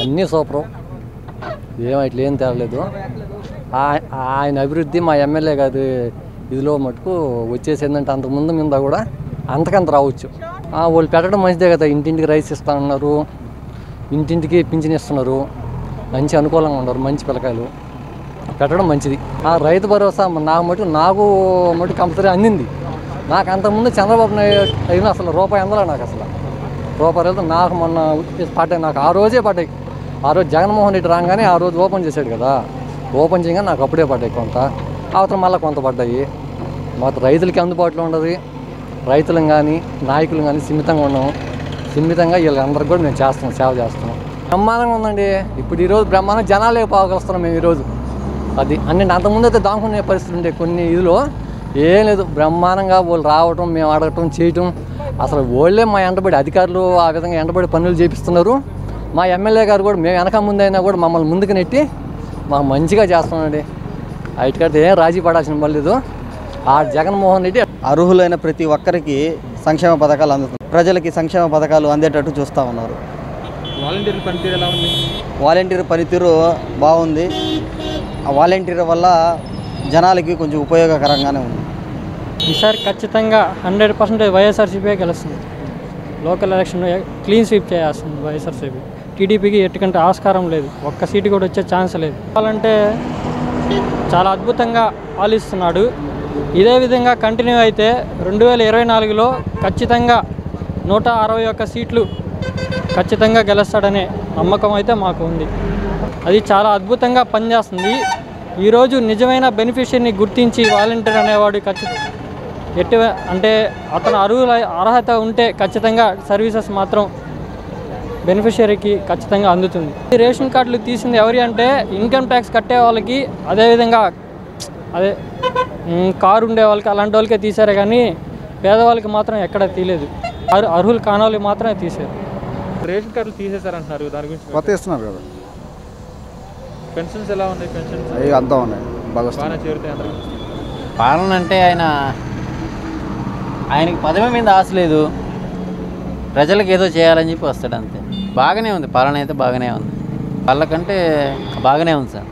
అన్నీ సూపరు ఏం ఇట్లా ఏం తేలేదు ఆ- ఆయన అభివృద్ధి మా ఎమ్మెల్యే గారి ఇదిలో మటుకు వచ్చేసి ఏంటంటే అంతకుముందు మీద కూడా అంతకంత రావచ్చు ఆ, వాళ్ళు పెట్టడం మంచిదే కదా ఇంటింటికి రైస్ ఇస్తా ఉన్నారు ఇంటింటికి పింఛన్ ఇస్తున్నారు మంచి అనుకూలంగా ఉన్నారు మంచి పిల్లకాయలు పెట్టడం మంచిది ఆ రైతు భరోసా నాకు మటు నాకు మటు కంపల్సరీ అందింది నాకు అంతకుముందు చంద్రబాబు నాయుడు అయినా అసలు రూపాయి అందలే నాకు అసలు రూపాయి వెళ్తే నాకు మొన్న పడ్డాయి నాకు ఆ రోజే పడ్డాయి ఆ రోజు జగన్మోహన్ రెడ్డి రాగానే ఆ రోజు ఓపెన్ చేశాడు కదా ఓపెన్ చేయగానే నాకు అప్పుడే పడ్డాయి కొంత అవతల మళ్ళీ కొంత పడ్డాయి మాకు రైతులకి అందుబాటులో ఉండదు రైతులను కానీ నాయకులు కానీ సిమితంగా ఉన్నాం సిమితంగా వీళ్ళందరికీ కూడా మేము చేస్తున్నాం సేవ చేస్తున్నాం బ్రహ్మాండంగా ఉందండి ఇప్పుడు ఈరోజు బ్రహ్మాండం జనాలే పోగలుస్తున్నాం మేము ఈరోజు అది అన్ని అంతకుముందు అయితే దాముకునే పరిస్థితి ఉండే కొన్ని ఇదిలో ఏం లేదు బ్రహ్మాండంగా వాళ్ళు రావటం మేము అడగటం చేయటం అసలు వాళ్ళే మా ఎంటబడి అధికారులు ఆ విధంగా ఎంటబడి పనులు చేపిస్తున్నారు మా ఎమ్మెల్యే గారు కూడా మేము వెనక ముందైనా కూడా మమ్మల్ని ముందుకు నెట్టి మాకు మంచిగా చేస్తున్నామండి అయిటికడితే ఏం రాజీ పడాల్సిన పని లేదు ఆ జగన్మోహన్ రెడ్డి అర్హులైన ప్రతి ఒక్కరికి సంక్షేమ పథకాలు అందుతున్నాయి ప్రజలకి సంక్షేమ పథకాలు అందేటట్టు చూస్తూ ఉన్నారు వాలంటీర్ పనితీరు ఎలా ఉంది వాలంటీర్ పనితీరు బాగుంది ఆ వాలంటీర్ వల్ల జనాలకి కొంచెం ఉపయోగకరంగానే ఉంది ఈసారి ఖచ్చితంగా హండ్రెడ్ పర్సెంటేజ్ వైఎస్ఆర్సీపీ గెలుస్తుంది లోకల్ ఎలక్షన్ క్లీన్ స్వీప్ చేయాల్సింది వైఎస్ఆర్సీపీ టీడీపీకి ఎట్టుకంటే ఆస్కారం లేదు ఒక్క సీటు కూడా వచ్చే ఛాన్స్ లేదు చెప్పాలంటే చాలా అద్భుతంగా పాలిస్తున్నాడు ఇదే విధంగా కంటిన్యూ అయితే రెండు వేల ఇరవై నాలుగులో ఖచ్చితంగా నూట అరవై ఒక్క సీట్లు ఖచ్చితంగా గెలుస్తాడనే నమ్మకం అయితే మాకు ఉంది అది చాలా అద్భుతంగా పనిచేస్తుంది ఈరోజు నిజమైన బెనిఫిషియర్ని గుర్తించి వాలంటీర్ అనేవాడు ఖచ్చితంగా ఎట్టి అంటే అతను అర్హుల అర్హత ఉంటే ఖచ్చితంగా సర్వీసెస్ మాత్రం బెనిఫిషియరీకి ఖచ్చితంగా అందుతుంది ఈ రేషన్ కార్డులు తీసింది ఎవరి అంటే ఇన్కమ్ ట్యాక్స్ కట్టే వాళ్ళకి అదేవిధంగా అదే మ్, కారు ఉండే వాళ్ళకి అలాంటి వాళ్ళకే తీశారే కానీ పేదవాళ్ళకి మాత్రం ఎక్కడ తీయలేదు అర్హు- అర్హులు కాని మాత్రమే తీశారు రేషన్ కార్డులు తీసేశారంటున్నారు దాని గురించి కొత్త ఇస్తున్నారు కదా పెన్షన్స్ ఎలా ఉన్నాయి పెన్షన్స్ అవి అంతా ఉన్నాయి బాగా వస్తుంది. బాగానే చేరుతాయి అందరికి పాలన అంటే ఆయన ఆయనకి పదవి మీద ఆశ లేదు ప్రజలకు ఏదో చేయాలని చెప్పి వస్తాడు అంతే బాగానే ఉంది పాలన అయితే బాగానే ఉంది వాళ్ళకంటే బాగానే ఉంది సార్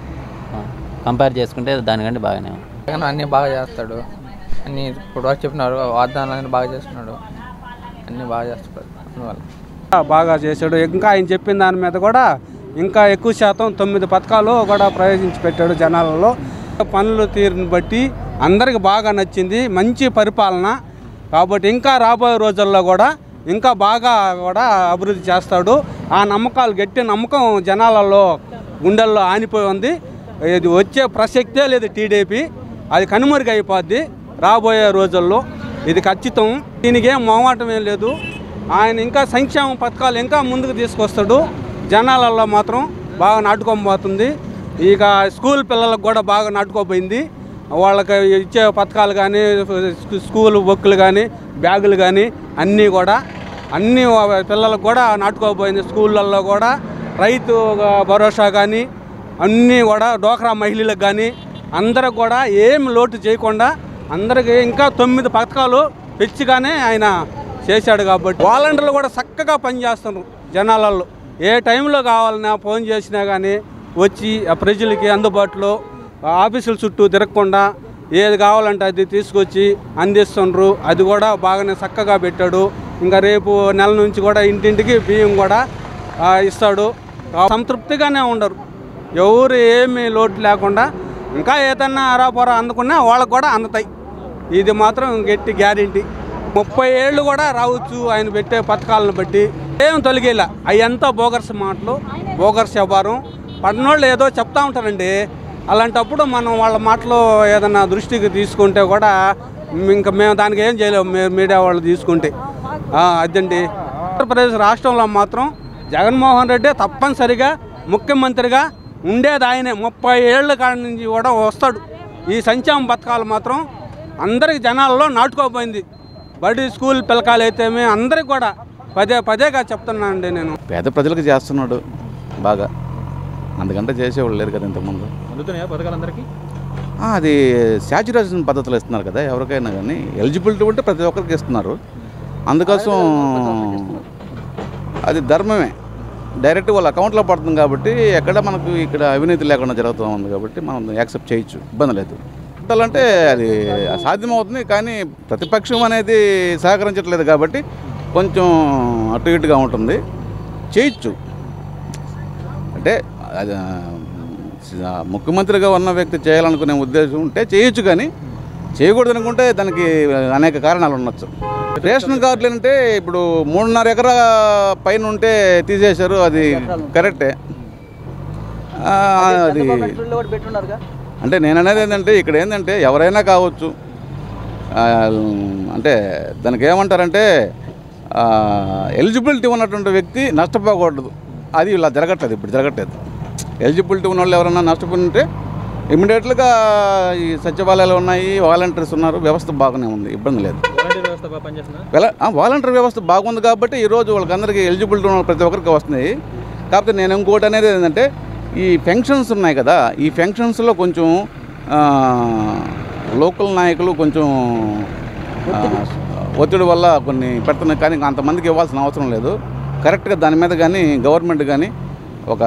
కంపేర్ చేసుకుంటే దానికంటే బాగానే ఉంది జగన్ అన్నీ బాగా చేస్తాడు అన్నీ ఇప్పుడు వరకు చెప్పినారు వాగ్దానాలన్నీ బాగా చేస్తున్నాడు అన్నీ బాగా చేస్తాడు అందువల్ల బాగా చేశాడు ఇంకా ఆయన చెప్పిన దాని మీద కూడా ఇంకా ఎక్కువ శాతం తొమ్మిది పథకాలు కూడా ప్రయోగించి పెట్టాడు జనాలలో పనులు తీరుని బట్టి అందరికి బాగా నచ్చింది మంచి పరిపాలన కాబట్టి ఇంకా రాబోయే రోజుల్లో కూడా ఇంకా బాగా కూడా అభివృద్ధి చేస్తాడు ఆ నమ్మకాలు గట్టి నమ్మకం జనాలలో గుండెల్లో ఆనిపోయి ఉంది ఇది వచ్చే ప్రసక్తే లేదు టీడీపీ అది కనుమరుగైపోద్ది రాబోయే రోజుల్లో ఇది ఖచ్చితం దీనికి ఏం మొహమాటం ఏం లేదు ఆయన ఇంకా సంక్షేమ పథకాలు ఇంకా ముందుకు తీసుకొస్తాడు జనాలలో మాత్రం బాగా నాటుకోబోతుంది ఇక స్కూల్ పిల్లలకు కూడా బాగా నాటుకోపోయింది వాళ్ళకి ఇచ్చే పథకాలు కానీ స్కూల్ బుక్లు కానీ బ్యాగులు కానీ అన్నీ కూడా అన్నీ పిల్లలకు కూడా నాటుకోపోయింది స్కూళ్ళల్లో కూడా రైతు భరోసా కానీ అన్నీ కూడా డోక్రా మహిళలకు కానీ అందరికి కూడా ఏం లోటు చేయకుండా అందరికీ ఇంకా తొమ్మిది పథకాలు పెంచిగానే ఆయన చేశాడు కాబట్టి వాలంటీర్లు కూడా చక్కగా పనిచేస్తున్నారు జనాలలో ఏ టైంలో కావాలన్నా ఫోన్ చేసినా కానీ వచ్చి ఆ ప్రజలకి అందుబాటులో ఆఫీసుల చుట్టూ తిరగకుండా ఏది కావాలంటే అది తీసుకొచ్చి అందిస్తుండ్రు అది కూడా బాగానే చక్కగా పెట్టాడు ఇంకా రేపు నెల నుంచి కూడా ఇంటింటికి బియ్యం కూడా ఆ, ఇస్తాడు ఆ, సంతృప్తిగానే ఉండరు ఎవరు ఏమీ లోటు లేకుండా ఇంకా ఏదన్నా అరాపొరా అందుకున్నా వాళ్ళకు కూడా అందుతాయి ఇది మాత్రం గట్టి గ్యారెంటీ ముప్పై ఏళ్ళు కూడా రావచ్చు ఆయన పెట్టే పథకాలను బట్టి ఏం తొలగేలా అయ్యంతా బోగర్స్ మాటలు బోగర్స్ వ్యాపారం పడినోళ్ళు ఏదో చెప్తా ఉంటారండి అలాంటప్పుడు మనం వాళ్ళ మాటలు ఏదన్నా దృష్టికి తీసుకుంటే కూడా ఇంకా మేము దానికి ఏం చేయలేము మీ- మీడియా వాళ్ళు తీసుకుంటే ఆ, అదండి ఆంధ్రప్రదేశ్ రాష్ట్రంలో మాత్రం జగన్మోహన్ రెడ్డి తప్పనిసరిగా ముఖ్యమంత్రిగా ఉండేది ఆయనే ముప్పై ఏళ్ళ కాడి నుంచి కూడా వస్తాడు ఈ సంక్షేమ పథకాలు మాత్రం అందరికి జనాల్లో నాటుకోపోయింది బడి స్కూల్ పిల్లకాయలు అయితేమి అందరికి కూడా పదే పదేగా చెప్తున్నానండి నేను పేద ప్రజలకు చేస్తున్నాడు బాగా అందుకంటే చేసేవాళ్ళు లేరు కదా ఇంతకుముందు అందుతున్నాయా పథకాలు అందరికీ ఆ, అది శాచురేషన్ పద్ధతిలో ఇస్తున్నారు కదా ఎవరికైనా కానీ ఎలిజిబిలిటీ ఉంటే ప్రతి ఒక్కరికి ఇస్తున్నారు అందుకోసం అది ధర్మమే డైరెక్ట్ వాళ్ళ అకౌంట్లో పడుతుంది కాబట్టి ఎక్కడ మనకు ఇక్కడ అవినీతి లేకుండా జరుగుతూ ఉంది కాబట్టి మనం యాక్సెప్ట్ చేయొచ్చు ఇబ్బంది లేదు పెట్టాలంటే అది సాధ్యమవుతుంది కానీ ప్రతిపక్షం అనేది సహకరించట్లేదు కాబట్టి కొంచెం అటు ఇటుగా ఉంటుంది చేయొచ్చు అంటే అది ఆ, ముఖ్యమంత్రిగా ఉన్న వ్యక్తి చేయాలనుకునే ఉద్దేశం ఉంటే చేయొచ్చు కానీ చేయకూడదు అనుకుంటే దానికి అనేక కారణాలు ఉండొచ్చు రేషన్ కార్డులు అంటే ఇప్పుడు మూడున్నర ఎకరా పైన ఉంటే తీసేశారు అది కరెక్టే ఆ, అది పెట్టున్నారుగా అంటే నేను అనేది ఏంటంటే ఇక్కడ ఏంటంటే ఎవరైనా కావచ్చు ఆ, అంటే దానికి ఏమంటారంటే ఎలిజిబిలిటీ ఉన్నటువంటి వ్యక్తి నష్టపోకూడదు అది ఇలా జరగట్లేదు ఇప్పుడు జరగట్లేదు ఎలిజిబిలిటీ ఉన్న వాళ్ళు ఎవరైనా నష్టపోయి ఉంటే ఇమీడియట్గా ఈ సచివాలయాలు ఉన్నాయి వాలంటీర్స్ ఉన్నారు వ్యవస్థ బాగానే ఉంది ఇబ్బంది లేదు వాలంటీర్ వ్యవస్థ బాగా పనిచేస్తుందా వెల వాలంటీర్ వ్యవస్థ బాగుంది కాబట్టి ఈరోజు వాళ్ళకందరికీ ఎలిజిబిలిటీ ఉన్న ప్రతి ఒక్కరికి వస్తున్నాయి కాకపోతే నేను ఇంకోటి అనేది ఏంటంటే ఈ ఫంక్షన్స్ ఉన్నాయి కదా ఈ ఫంక్షన్స్లో కొంచెం ఆ, లోకల్ నాయకులు కొంచెం ఆ, ఒత్తిడి వల్ల కొన్ని పెడుతున్నాయి కానీ అంతమందికి ఇవ్వాల్సిన అవసరం లేదు కరెక్ట్గా దాని మీద కానీ గవర్నమెంట్ కానీ ఒక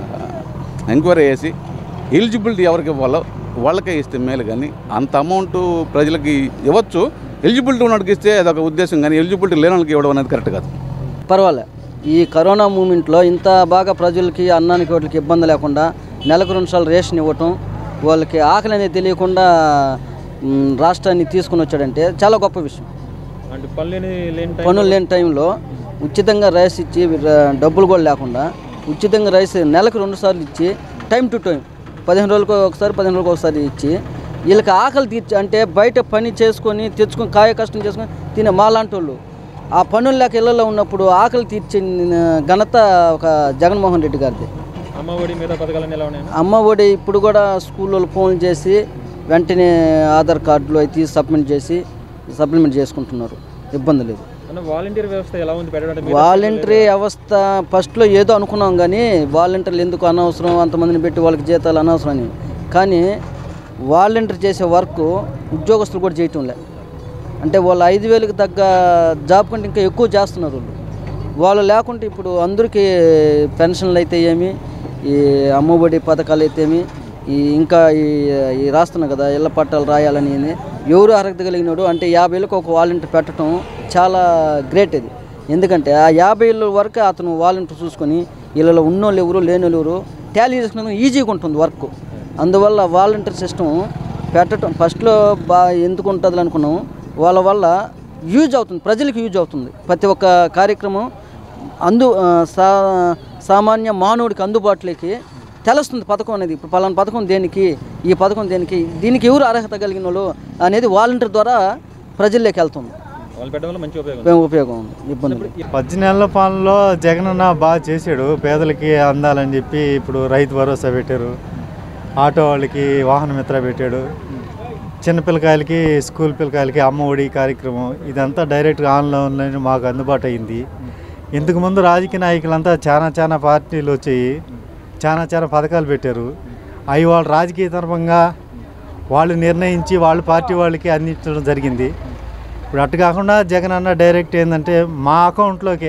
ఎంక్వైరీ చేసి ఎలిజిబిలిటీ ఎవరికి ఇవ్వాలో వాళ్ళకే ఇస్తే మేలు కానీ అంత అమౌంట్ ప్రజలకి ఇవ్వచ్చు ఎలిజిబిలిటీ ఉన్నోడికి ఇస్తే అదొక ఉద్దేశం కానీ ఎలిజిబిలిటీ లేని వాళ్ళకి ఇవ్వడం అనేది కరెక్ట్ కాదు పర్వాలే ఈ కరోనా మూమెంట్లో ఇంత బాగా ప్రజలకి అన్నానికి వాటికి ఇబ్బంది లేకుండా నెలకు రెండు సార్లు రేషన్ ఇవ్వటం వాళ్ళకి ఆకలి అనేది తెలియకుండా మ్, రాష్ట్రాన్ని తీసుకుని వచ్చాడంటే చాలా గొప్ప విషయం అంటే పనులు లేని లేని టైం పనులు లేని టైంలో ఉచితంగా రైస్ ఇచ్చి ర- డబ్బులు కూడా లేకుండా ఉచితంగా రైస్ నెలకు రెండు సార్లు ఇచ్చి టైం టు టైం పదిహేను రోజులకు ఒకసారి పదిహేను రోజులకు ఒకసారి ఇచ్చి వీళ్ళకి ఆకలి తీర్చి అంటే బయట పని చేసుకొని తెచ్చుకొని కాయ కష్టం చేసుకొని తినే మాలాంటి వాళ్ళు ఆ పనులు లేక ఇళ్లలో ఉన్నప్పుడు ఆకలి తీర్చిన ఘనత ఒక జగన్మోహన్ రెడ్డి గారిది అమ్మ ఒడి మీద పథకాలన్నీ ఎలా ఉన్నాయి అమ్మ ఒడి ఇప్పుడు కూడా స్కూల్లో ఫోన్ చేసి వెంటనే ఆధార్ కార్డులు అవి తీసి సబ్మిట్ చేసి సప్లిమెంట్ చేసుకుంటున్నారు ఇబ్బంది లేదు అన్న వాలంటీర్ వ్యవస్థ ఎలా ఉంది పెట్టడం మీరు వాలంటరీ వ్యవస్థ ఫస్ట్లో ఏదో అనుకున్నాం కానీ వాలంటీర్లు ఎందుకు అనవసరం అంతమందిని పెట్టి వాళ్ళకి జీతాలు అనవసరం అని కానీ వాలంటీర్ చేసే వర్క్ ఉద్యోగస్తులు కూడా చేయటం లే అంటే వాళ్ళు ఐదు వేలకు తగ్గ జాబ్ కంటే ఇంకా ఎక్కువ చేస్తున్నారు వాళ్ళు వాళ్ళు లేకుంటే ఇప్పుడు అందరికీ పెన్షన్లు అయితే ఏమి ఈ అమ్మఒడి పథకాలు అయితే ఏమి ఈ ఇంకా ఈ ఈ రాస్తున్నా కదా ఇళ్ళ పట్టాలు రాయాలని ఇది. ఎవరు అర్హత కలిగినాడు అంటే యాభై ఏళ్ళకి ఒక వాలంటీర్ పెట్టడం చాలా గ్రేట్ ఇది ఎందుకంటే ఆ యాభై ఏళ్ళ వరకు అతను వాలంటీర్ చూసుకొని వీళ్ళలో ఉన్నోళ్ళు ఎవరు లేని వాళ్ళు ఎవరు టాలీ చేసుకునేందుకు ఈజీగా ఉంటుంది వర్క్ అందువల్ల వాలంటీర్ సిస్టమ్ పెట్టడం ఫస్ట్లో బా ఎందుకు ఉంటుంది అనుకున్నాం వాళ్ళ వల్ల యూజ్ అవుతుంది ప్రజలకు యూజ్ అవుతుంది ప్రతి ఒక్క కార్యక్రమం అందు ఆ, సా సామాన్య మానవుడికి అందుబాటులోకి తెలుస్తుంది పథకం అనేది ఇప్పుడు పలానా పథకం దేనికి ఈ పథకం దేనికి దీనికి ఎవరు అర్హత కలిగిన వాళ్ళు అనేది వాలంటీర్ ద్వారా ప్రజల్లోకి వెళ్తుంది వాళ్ళు పెట్టడం వల్ల మంచి ఉపయోగం ఉంది. ఉపయోగం ఉంది ఇబ్బంది లేదు. పద్దె నెలల పాలనలో జగనన్న బాగా చేశాడు పేదలకి అందాలని చెప్పి ఇప్పుడు రైతు భరోసా పెట్టారు ఆటో వాళ్ళకి వాహన మిత్ర పెట్టాడు చిన్న పిల్లకాయలకి స్కూల్ పిల్లకాయలకి అమ్మ ఒడి కార్యక్రమం ఇదంతా డైరెక్ట్గా ఆన్లైన్ మాకు అందుబాటు అయింది ఇంతకు ముందు రాజకీయ నాయకులంతా చాలా చాలా పార్టీలు వచ్చాయి చాలా చాలా పథకాలు పెట్టారు అవి వాళ్ళు రాజకీయ తరఫంగా వాళ్ళు నిర్ణయించి వాళ్ళ పార్టీ వాళ్ళకి అందించడం జరిగింది ఇప్పుడు అటు కాకుండా జగన్ అన్న డైరెక్ట్ ఏంటంటే మా అకౌంట్లోకే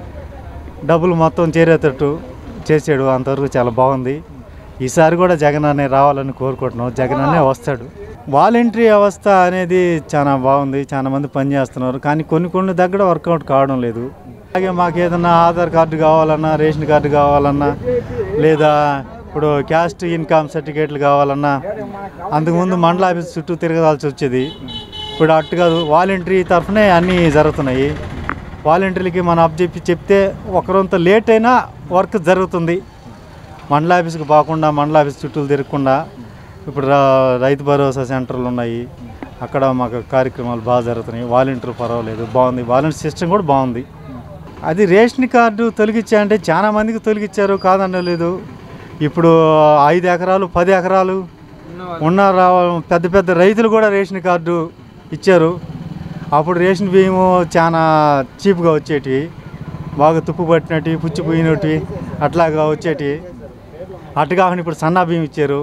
డబ్బులు మొత్తం చేరేటట్టు చేసాడు అంతవరకు చాలా బాగుంది ఈసారి కూడా జగన్ అనే రావాలని కోరుకుంటున్నాం జగన్ అనే వస్తాడు వాలంటరీ వ్యవస్థ అనేది చాలా బాగుంది చాలా మంది పనిచేస్తున్నారు కానీ కొన్ని కొన్ని దగ్గర వర్కౌట్ కావడం లేదు అలాగే మాకు ఏదన్నా ఆధార్ కార్డు కావాలన్నా రేషన్ కార్డు కావాలన్నా లేదా ఇప్పుడు క్యాస్ట్ ఇన్కమ్ సర్టిఫికేట్లు కావాలన్నా అంతకుముందు మండల ఆఫీస్ చుట్టూ తిరగాల్సి వచ్చేది ఇప్పుడు అట్టు కాదు వాలంటరీ తరఫునే అన్నీ జరుగుతున్నాయి వాలంటీర్లకి మనం అప్పచెప్పి చెప్తే ఒకరంత లేట్ అయినా వర్క్ జరుగుతుంది మండల ఆఫీస్కి పోకుండా మండల ఆఫీస్ చుట్టూ తిరగకుండా ఇప్పుడు రా- రైతు భరోసా సెంటర్లు ఉన్నాయి అక్కడ మాకు కార్యక్రమాలు బాగా జరుగుతున్నాయి వాలంటీర్ పర్వాలేదు బాగుంది వాలంటీర్ సిస్టమ్ కూడా బాగుంది అది రేషన్ కార్డు తొలగించా అంటే చాలా మందికి తొలగించారు కాదనలేదు ఇప్పుడు ఐదు ఎకరాలు పది ఎకరాలు ఉన్న రా- పెద్ద పెద్ద రైతులు కూడా రేషన్ కార్డు ఇచ్చారు అప్పుడు రేషన్ బియ్యము చాలా చీప్గా వచ్చేటివి బాగా తుప్పు పట్టినట్టు పుచ్చిపోయినట్టు అట్లాగా వచ్చేటివి అటు కాకుండా ఇప్పుడు సన్నా బియ్యం ఇచ్చారు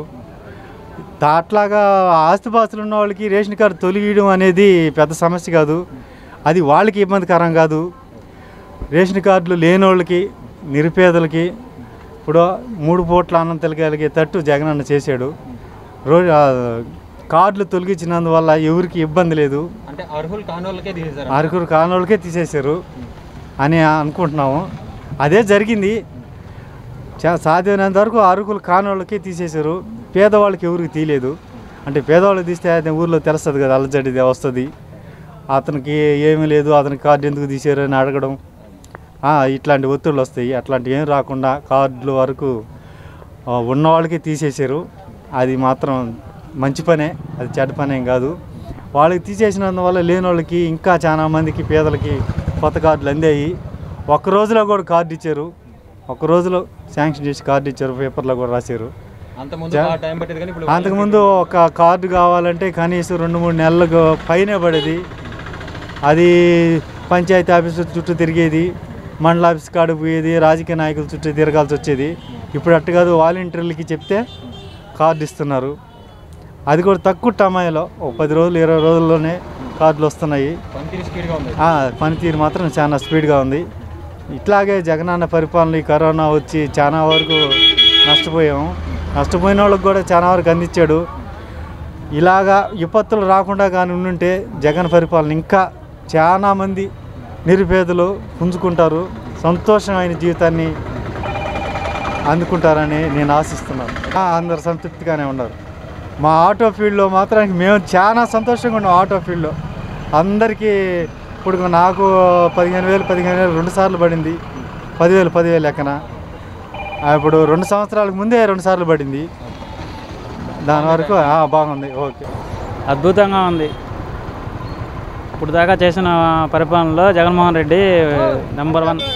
దా- అట్లాగా ఆస్తిపాస్తులు ఉన్న వాళ్ళకి రేషన్ కార్డు తొలగియడం అనేది పెద్ద సమస్య కాదు అది వాళ్ళకి ఇబ్బందికరం కాదు రేషన్ కార్డులు లేని వాళ్ళకి నిరుపేదలకి ఇప్పుడు మూడు పూట్ల అన్నం తిరగలిగే తట్టు జగనన్న చేశాడు రోజు ఆ, కార్డులు తొలగించినందువల్ల ఎవరికి ఇబ్బంది లేదు అంటే అర్హులు కాని వాళ్ళకే తీసేశారు అరకురు కానోళ్ళకే తీసేశారు అని అనుకుంటున్నాము అదే జరిగింది చా- సాధ్యమైనంత వరకు అరుకులు కానోళ్ళకే తీసేశారు పేదవాళ్ళకి ఎవరికి తీయలేదు అంటే పేదవాళ్ళకి తీస్తే అదే ఊర్లో తెలుస్తుంది కదా అల్లజడిది వస్తుంది అతనికి ఏమీ లేదు అతనికి కార్డు ఎందుకు తీసారు అని అడగడం ఆ, ఇట్లాంటి ఒత్తిళ్ళు వస్తాయి అట్లాంటివి ఏం రాకుండా కార్డులు వరకు ఆ, ఉన్న వాళ్ళకి తీసేశారు అది మాత్రం మంచి పనే అది చెడ్డ పనేం కాదు వాళ్ళకి తీసేసినందువల్ల లేని వాళ్ళకి ఇంకా చాలా మందికి పేదలకి కొత్త కార్డులు అందాయి ఒక్క రోజులో కూడా కార్డు ఇచ్చారు ఒక్క రోజులో శాంక్షన్ చేసి కార్డు ఇచ్చారు పేపర్లో కూడా రాశారు అంత ముందు జా- బాగా టైం పట్టేది కానీ ఇప్పుడు అంతకుముందు ఒక కార్డు కావాలంటే కనీసం రెండు మూడు నెలలకు పైనే పడేది అది పంచాయతీ ఆఫీసు చుట్టూ తిరిగేది మండల ఆఫీస్ కాడికి పోయేది రాజకీయ నాయకుల చుట్టూ తిరగాల్సి వచ్చేది ఇప్పుడు అట్టు కాదు వాలంటీర్లకి చెప్తే కార్డు ఇస్తున్నారు అది కూడా తక్కువ టమాయిలో ఒక పది రోజులు ఇరవై రోజుల్లోనే కార్డులు వస్తున్నాయి పనితీరు స్పీడ్గా ఉంది ఆ, పనితీరు మాత్రం చాలా స్పీడ్గా ఉంది ఇట్లాగే జగనన్న పరిపాలన ఈ కరోనా వచ్చి చాలా వరకు నష్టపోయాము నష్టపోయిన వాళ్ళకి కూడా చాలా వరకు అందించాడు ఇలాగా విపత్తులు రాకుండా కానీ ఉండుంటే జగన్ పరిపాలన ఇంకా చాలా మంది నిరుపేదలు పుంజుకుంటారు సంతోషమైన జీవితాన్ని అందుకుంటారని నేను ఆశిస్తున్నాను ఆ, అందరు సంతృప్తిగానే ఉన్నారు మా ఆటో ఫీల్డ్లో మాత్రం మేము చాలా సంతోషంగా ఉన్నాం ఆటో ఫీల్డ్లో అందరికీ ఇప్పుడు నాకు పదిహేను వేలు పదిహేను వేలు రెండు సార్లు పడింది పదివేలు పదివేలు లెక్కన ఆ, ఇప్పుడు రెండు సంవత్సరాలకు ముందే రెండు సార్లు పడింది దాని వరకు ఆ, బాగుంది ఓకే అద్భుతంగా ఉంది ఇప్పుడు దాకా చేసిన పరిపాలనలో జగన్మోహన్ రెడ్డి నెంబర్ వన్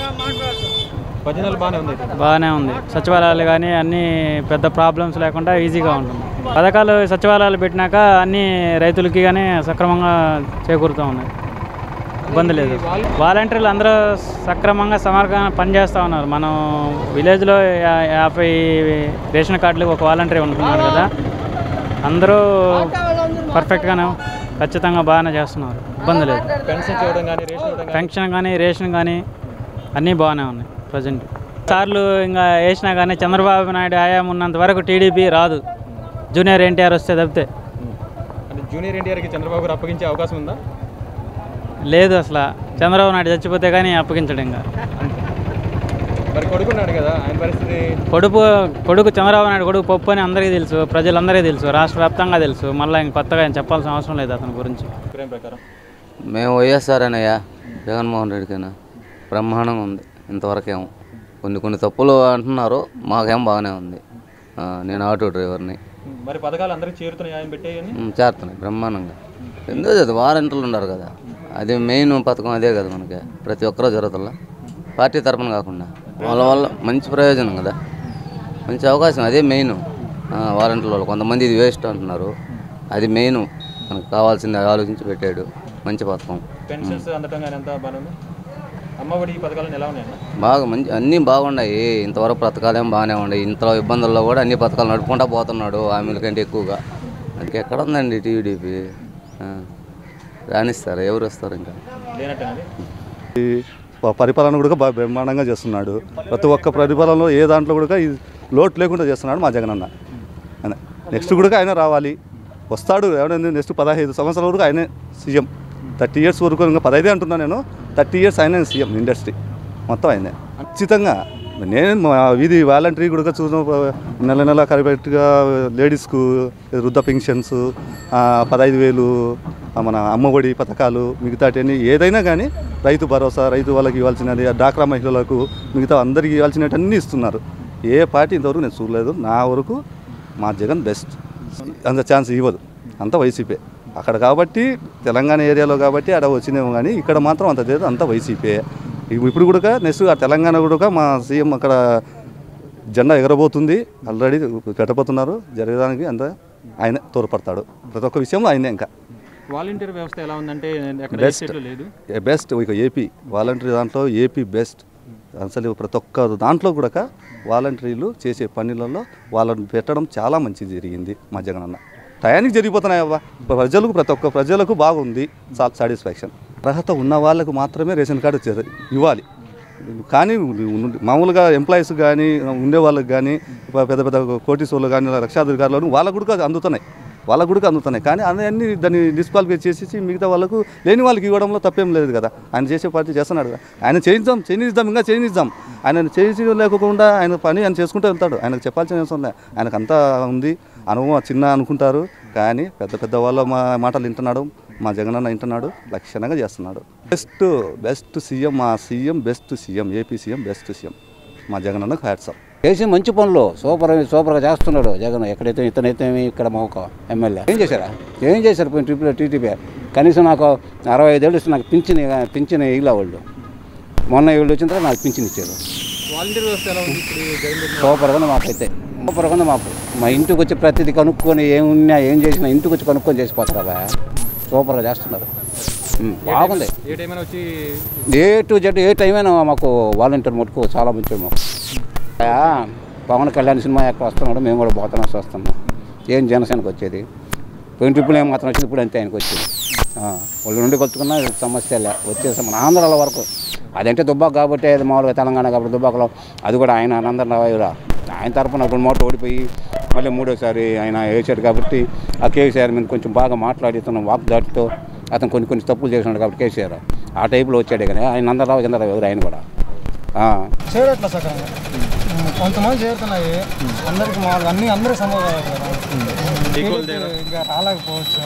భజనలు బాగానే ఉంది అయితే. బాగానే ఉంది సచివాలయాలు కానీ అన్ని పెద్ద ప్రాబ్లమ్స్ లేకుండా ఈజీగా ఉంటుంది పథకాలు సచివాలయాలు పెట్టినాక అన్ని రైతులకి కానీ సక్రమంగా చేకూరుతూ ఉన్నాయి ఇబ్బంది లేదు వాలంటీర్లు అందరూ సక్రమంగా సమర్గంగా పనిచేస్తూ ఉన్నారు మనం విలేజ్లో యా- యాభై రేషన్ కార్డులు ఒక వాలంటీర్ ఉంటున్నారు కదా అందరూ పర్ఫెక్ట్గానే ఖచ్చితంగా బాగానే చేస్తున్నారు ఇబ్బంది లేదు పెన్షన్ చేయడం కానీ రేషన్ ఇవ్వడం కానీ పెన్షన్ కానీ రేషన్ కానీ అన్నీ బాగానే ఉన్నాయి ప్రజెంట్ సార్లు ఇంకా వేసినా కానీ చంద్రబాబు నాయుడు హయాం ఉన్నంత వరకు టీడీపీ రాదు జూనియర్ ఎన్టీఆర్ వస్తే తప్పితే అంటే జూనియర్ ఎన్టీఆర్కి చంద్రబాబు గారు అప్పగించే అవకాశం ఉందా లేదు అసలు చంద్రబాబు నాయుడు చచ్చిపోతే కానీ అప్పగించడు ఇంకా మరి కొడుకున్నాడు కదా ఆయన పరిస్థితి కొడుకు కొడుకు చంద్రబాబు నాయుడు కొడుకు పప్పు అని అందరికీ తెలుసు ప్రజలందరికీ తెలుసు రాష్ట్ర వ్యాప్తంగా తెలుసు మళ్ళీ ఇంక కొత్తగా ఏం చెప్పాల్సిన అవసరం లేదు అతని గురించి అభిప్రాయం ప్రకారం మేము వైఎస్ఆర్ అనయ్య జగన్మోహన్ రెడ్డికైనా బ్రహ్మాండంగా ఉంది ఇంతవరకేమో కొన్ని కొన్ని తప్పులు అంటున్నారు మాకేం బాగానే ఉంది ఆ, నేను ఆటో డ్రైవర్ని మరి పథకాలు అందరికీ చేరుతున్నాయి ఆయన పెట్టేయని ఉమ్, చేస్తున్నాయి బ్రహ్మాండంగా ఎందుకు అది వారంటీలు ఉన్నారు కదా అది మెయిన్ పథకం అదే కదా మనకి ప్రతి ఒక్కరూ జరుగుతుందా పార్టీ తరపున కాకుండా వాళ్ళ వల్ల మంచి ప్రయోజనం కదా మంచి అవకాశం అదే మెయిన్ వారంటీల వాళ్ళు కొంతమంది ఇది వేస్ట్ అంటున్నారు అది మెయిన్ మనకు కావాల్సింది ఆలోచించి పెట్టాడు మంచి పథకం పెన్షన్స్ అందటం కానీ ఎంత బాగుంది అమ్మఒడి ఈ పథకాలను ఎలా ఉన్నాయన్న బాగా మంచి అన్నీ బాగున్నాయి ఇంతవరకు పథకాలు ఏం బాగానే ఉన్నాయి ఇంతలో ఇబ్బందుల్లో కూడా అన్ని పథకాలు నడుపుకుంటా పోతున్నాడు హామీల కంటే ఎక్కువగా అందుకే ఎక్కడ ఉందండి టీడీపీ రాణిస్తారు ఎవరు వస్తారు ఇంకా లేనట్టేనది ప- పరిపాలన కూడా బాగా బ్రహ్మాండంగా చేస్తున్నాడు ప్రతి ఒక్క పరిపాలనలో ఏ దాంట్లో కూడా ఈ లోటు లేకుండా చేస్తున్నాడు మా జగనన్న ఆయన నెక్స్ట్ కూడా ఆయన రావాలి వస్తాడు ఎవరైనా నెక్స్ట్ పదహైదు సంవత్సరాల వరకు ఆయనే సీఎం థర్టీ ఇయర్స్ వరకు ఇంకా పదహైదే అంటున్నా నేను థర్టీ ఇయర్స్ ఆయనే సీఎం ఇండస్ట్రీ మొత్తం ఆయనే ఖచ్చితంగా నేను మా వీధి వాలంటరీ కూడా చూసిన నెల నెల కరెక్ట్గా లేడీస్కు వృద్ధ పెన్షన్స్ పదహైదు వేలు ఆ, మన అమ్మఒడి పథకాలు మిగతాటన్నీ ఏదైనా కానీ రైతు భరోసా రైతు వాళ్ళకి ఇవ్వాల్సినది ఆ డాక్రా మహిళలకు మిగతా అందరికీ ఇవ్వాల్సినవన్నీ ఇస్తున్నారు ఏ పార్టీ ఇంతవరకు నేను చూడలేదు నా వరకు మా జగన్ బెస్ట్ అంత ఛాన్స్ ఇవ్వదు అంత వైసీపీ అక్కడ కాబట్టి తెలంగాణ ఏరియాలో కాబట్టి అక్కడ వచ్చినేమో కానీ ఇక్కడ మాత్రం అంత లేదు అంత వైసీపీ ఇప్పుడు కూడా నెక్స్ట్ ఆ తెలంగాణ కూడా మా సీఎం అక్కడ జెండా ఎగరబోతుంది ఆల్రెడీ పెట్టబోతున్నారు జరగడానికి అంత ఆయన తోడ్పడతాడు ప్రతి ఒక్క విషయంలో ఆయనే ఇంకా వాలంటీర్ వ్యవస్థ ఎలా ఉందంటే ఎక్కడ ఏ బెస్ట్ స్టేట్లో లేదు బెస్ట్ ఇక ఏపీ వాలంటరీ దాంట్లో ఏపీ బెస్ట్ అసలు ప్రతి ఒక్క దాంట్లో కూడా వాలంటీర్లు చేసే పనులలో వాళ్ళని పెట్టడం చాలా మంచిది జరిగింది మా జగనన్న టయానికి జరిగిపోతున్నాయి అవ్వ ప్రజలకు ప్రతి ఒక్క ప్రజలకు బాగుంది సాటిస్ఫాక్షన్ అర్హత ఉన్న వాళ్ళకు మాత్రమే రేషన్ కార్డు చే- ఇవ్వాలి కానీ మామూలుగా ఎంప్లాయీస్ కానీ ఉండే వాళ్ళకి కానీ పెద్ద పెద్ద కోటీశ్వర్లు కానీ లక్షాధికారులు వాళ్ళకు కూడా అందుతున్నాయి వాళ్ళకు కూడా అందుతున్నాయి కానీ అన్నీ దాన్ని డిస్క్వాలిఫై చేసేసి మిగతా వాళ్ళకు లేని వాళ్ళకి ఇవ్వడంలో తప్పేం లేదు కదా ఆయన చేసే పార్టీ చేస్తున్నాడు కదా ఆయన చేయిద్దాం చేయిద్దాం ఇంకా చేయిద్దాం ఆయన చేసి లేకుండా ఆయన పని ఆయన చేసుకుంటూ వెళ్తాడు ఆయనకు చెప్పాల్సిన అవసరం లేదు ఆయనకు అంతా ఉంది అనుభవం చిన్న అనుకుంటారు కానీ పెద్ద పెద్ద వాళ్ళ మా మాటలు వింటున్నాడు మా జగనన్న వింటున్నాడు లక్షణంగా చేస్తున్నాడు బెస్ట్ బెస్ట్ సీఎం మా CM best CM AP CM best CM మా జగనన్నకు హ్యాట్సప్ చేసి మంచి పనులు సూపర్ సూపర్గా చేస్తున్నాడు జగన్ ఎక్కడైతే ఇతనైతే ఇక్కడ మా ఒక ఎమ్మెల్యే ఏం చేశారా ఏం చేశారు పోయిన ట్రిపుల్ టీటీపీ కనీసం నాకు అరవై ఐదేళ్ళు ఇస్తే నాకు పింఛన్ పింఛన్ ఇలా వాళ్ళు మొన్న వీళ్ళు వచ్చిన తర్వాత నాకు పింఛన్ ఇచ్చారు వాలంటీర్ వ్యవస్థ ఎలా ఉంది ఇప్పుడు జగన్ పెట్టిన సూపర్గా ఉంది మాకైతే సూపర్గా ఉంది మాకు మా ఇంటికి వచ్చి ప్రతిదీ కనుక్కొని ఏమున్నా ఏం చేసినా ఇంటికి వచ్చి కనుక్కొని చేసిపోతారా సూపర్గా చేస్తున్నారు ఉమ్, బాగుంది ఏ టైం అయినా వచ్చి ఏ టు జెడ్ ఏ టైం అయినా మాకు వాలంటీర్ మటుకు చాలా మంచిది మాకు ఆ, పవన్ కళ్యాణ్ సినిమా ఎక్కడ వస్తున్నాడు మేము కూడా పోతున్నాం వస్తున్నాం ఏం జనసేనకు వచ్చేది పోయిన ట్రిప్పులు ఏం మాత్రం వచ్చింది ఇప్పుడు అంతే ఆయనకు వచ్చేది ఆ, వాళ్ళు నుండి కొలుచుకున్న సమస్య లే వచ్చేసాం మన ఆంధ్రాల వరకు అదంటే దుబ్బాక కాబట్టి అది మామూలుగా తెలంగాణ కాబట్టి దుబ్బాకలో అది కూడా ఆయన ఆనందరావురా ఆయన తరపున రెండు మూట ఓడిపోయి మళ్ళీ మూడోసారి ఆయన వేసాడు కాబట్టి ఆ కేసీఆర్ మీద కొంచెం బాగా మాట్లాడి తన వాక్ దాటితో అతను కొన్ని కొన్ని తప్పులు చేసినాడు కాబట్టి కేసీఆర్ ఆ టైపులో వచ్చాడే కానీ ఆయన నందరావు చంద్రరావు ఎవరు ఆయన కూడా ఆ. చేయట్లా సక్రంగా కొంతమంది చేరుతున్నాయి అందరికి మామూలుగా అన్ని అందరికి సంభవం కాదు కదా Equal టీడీపీ ఇంకా రాలేకపోవచ్చు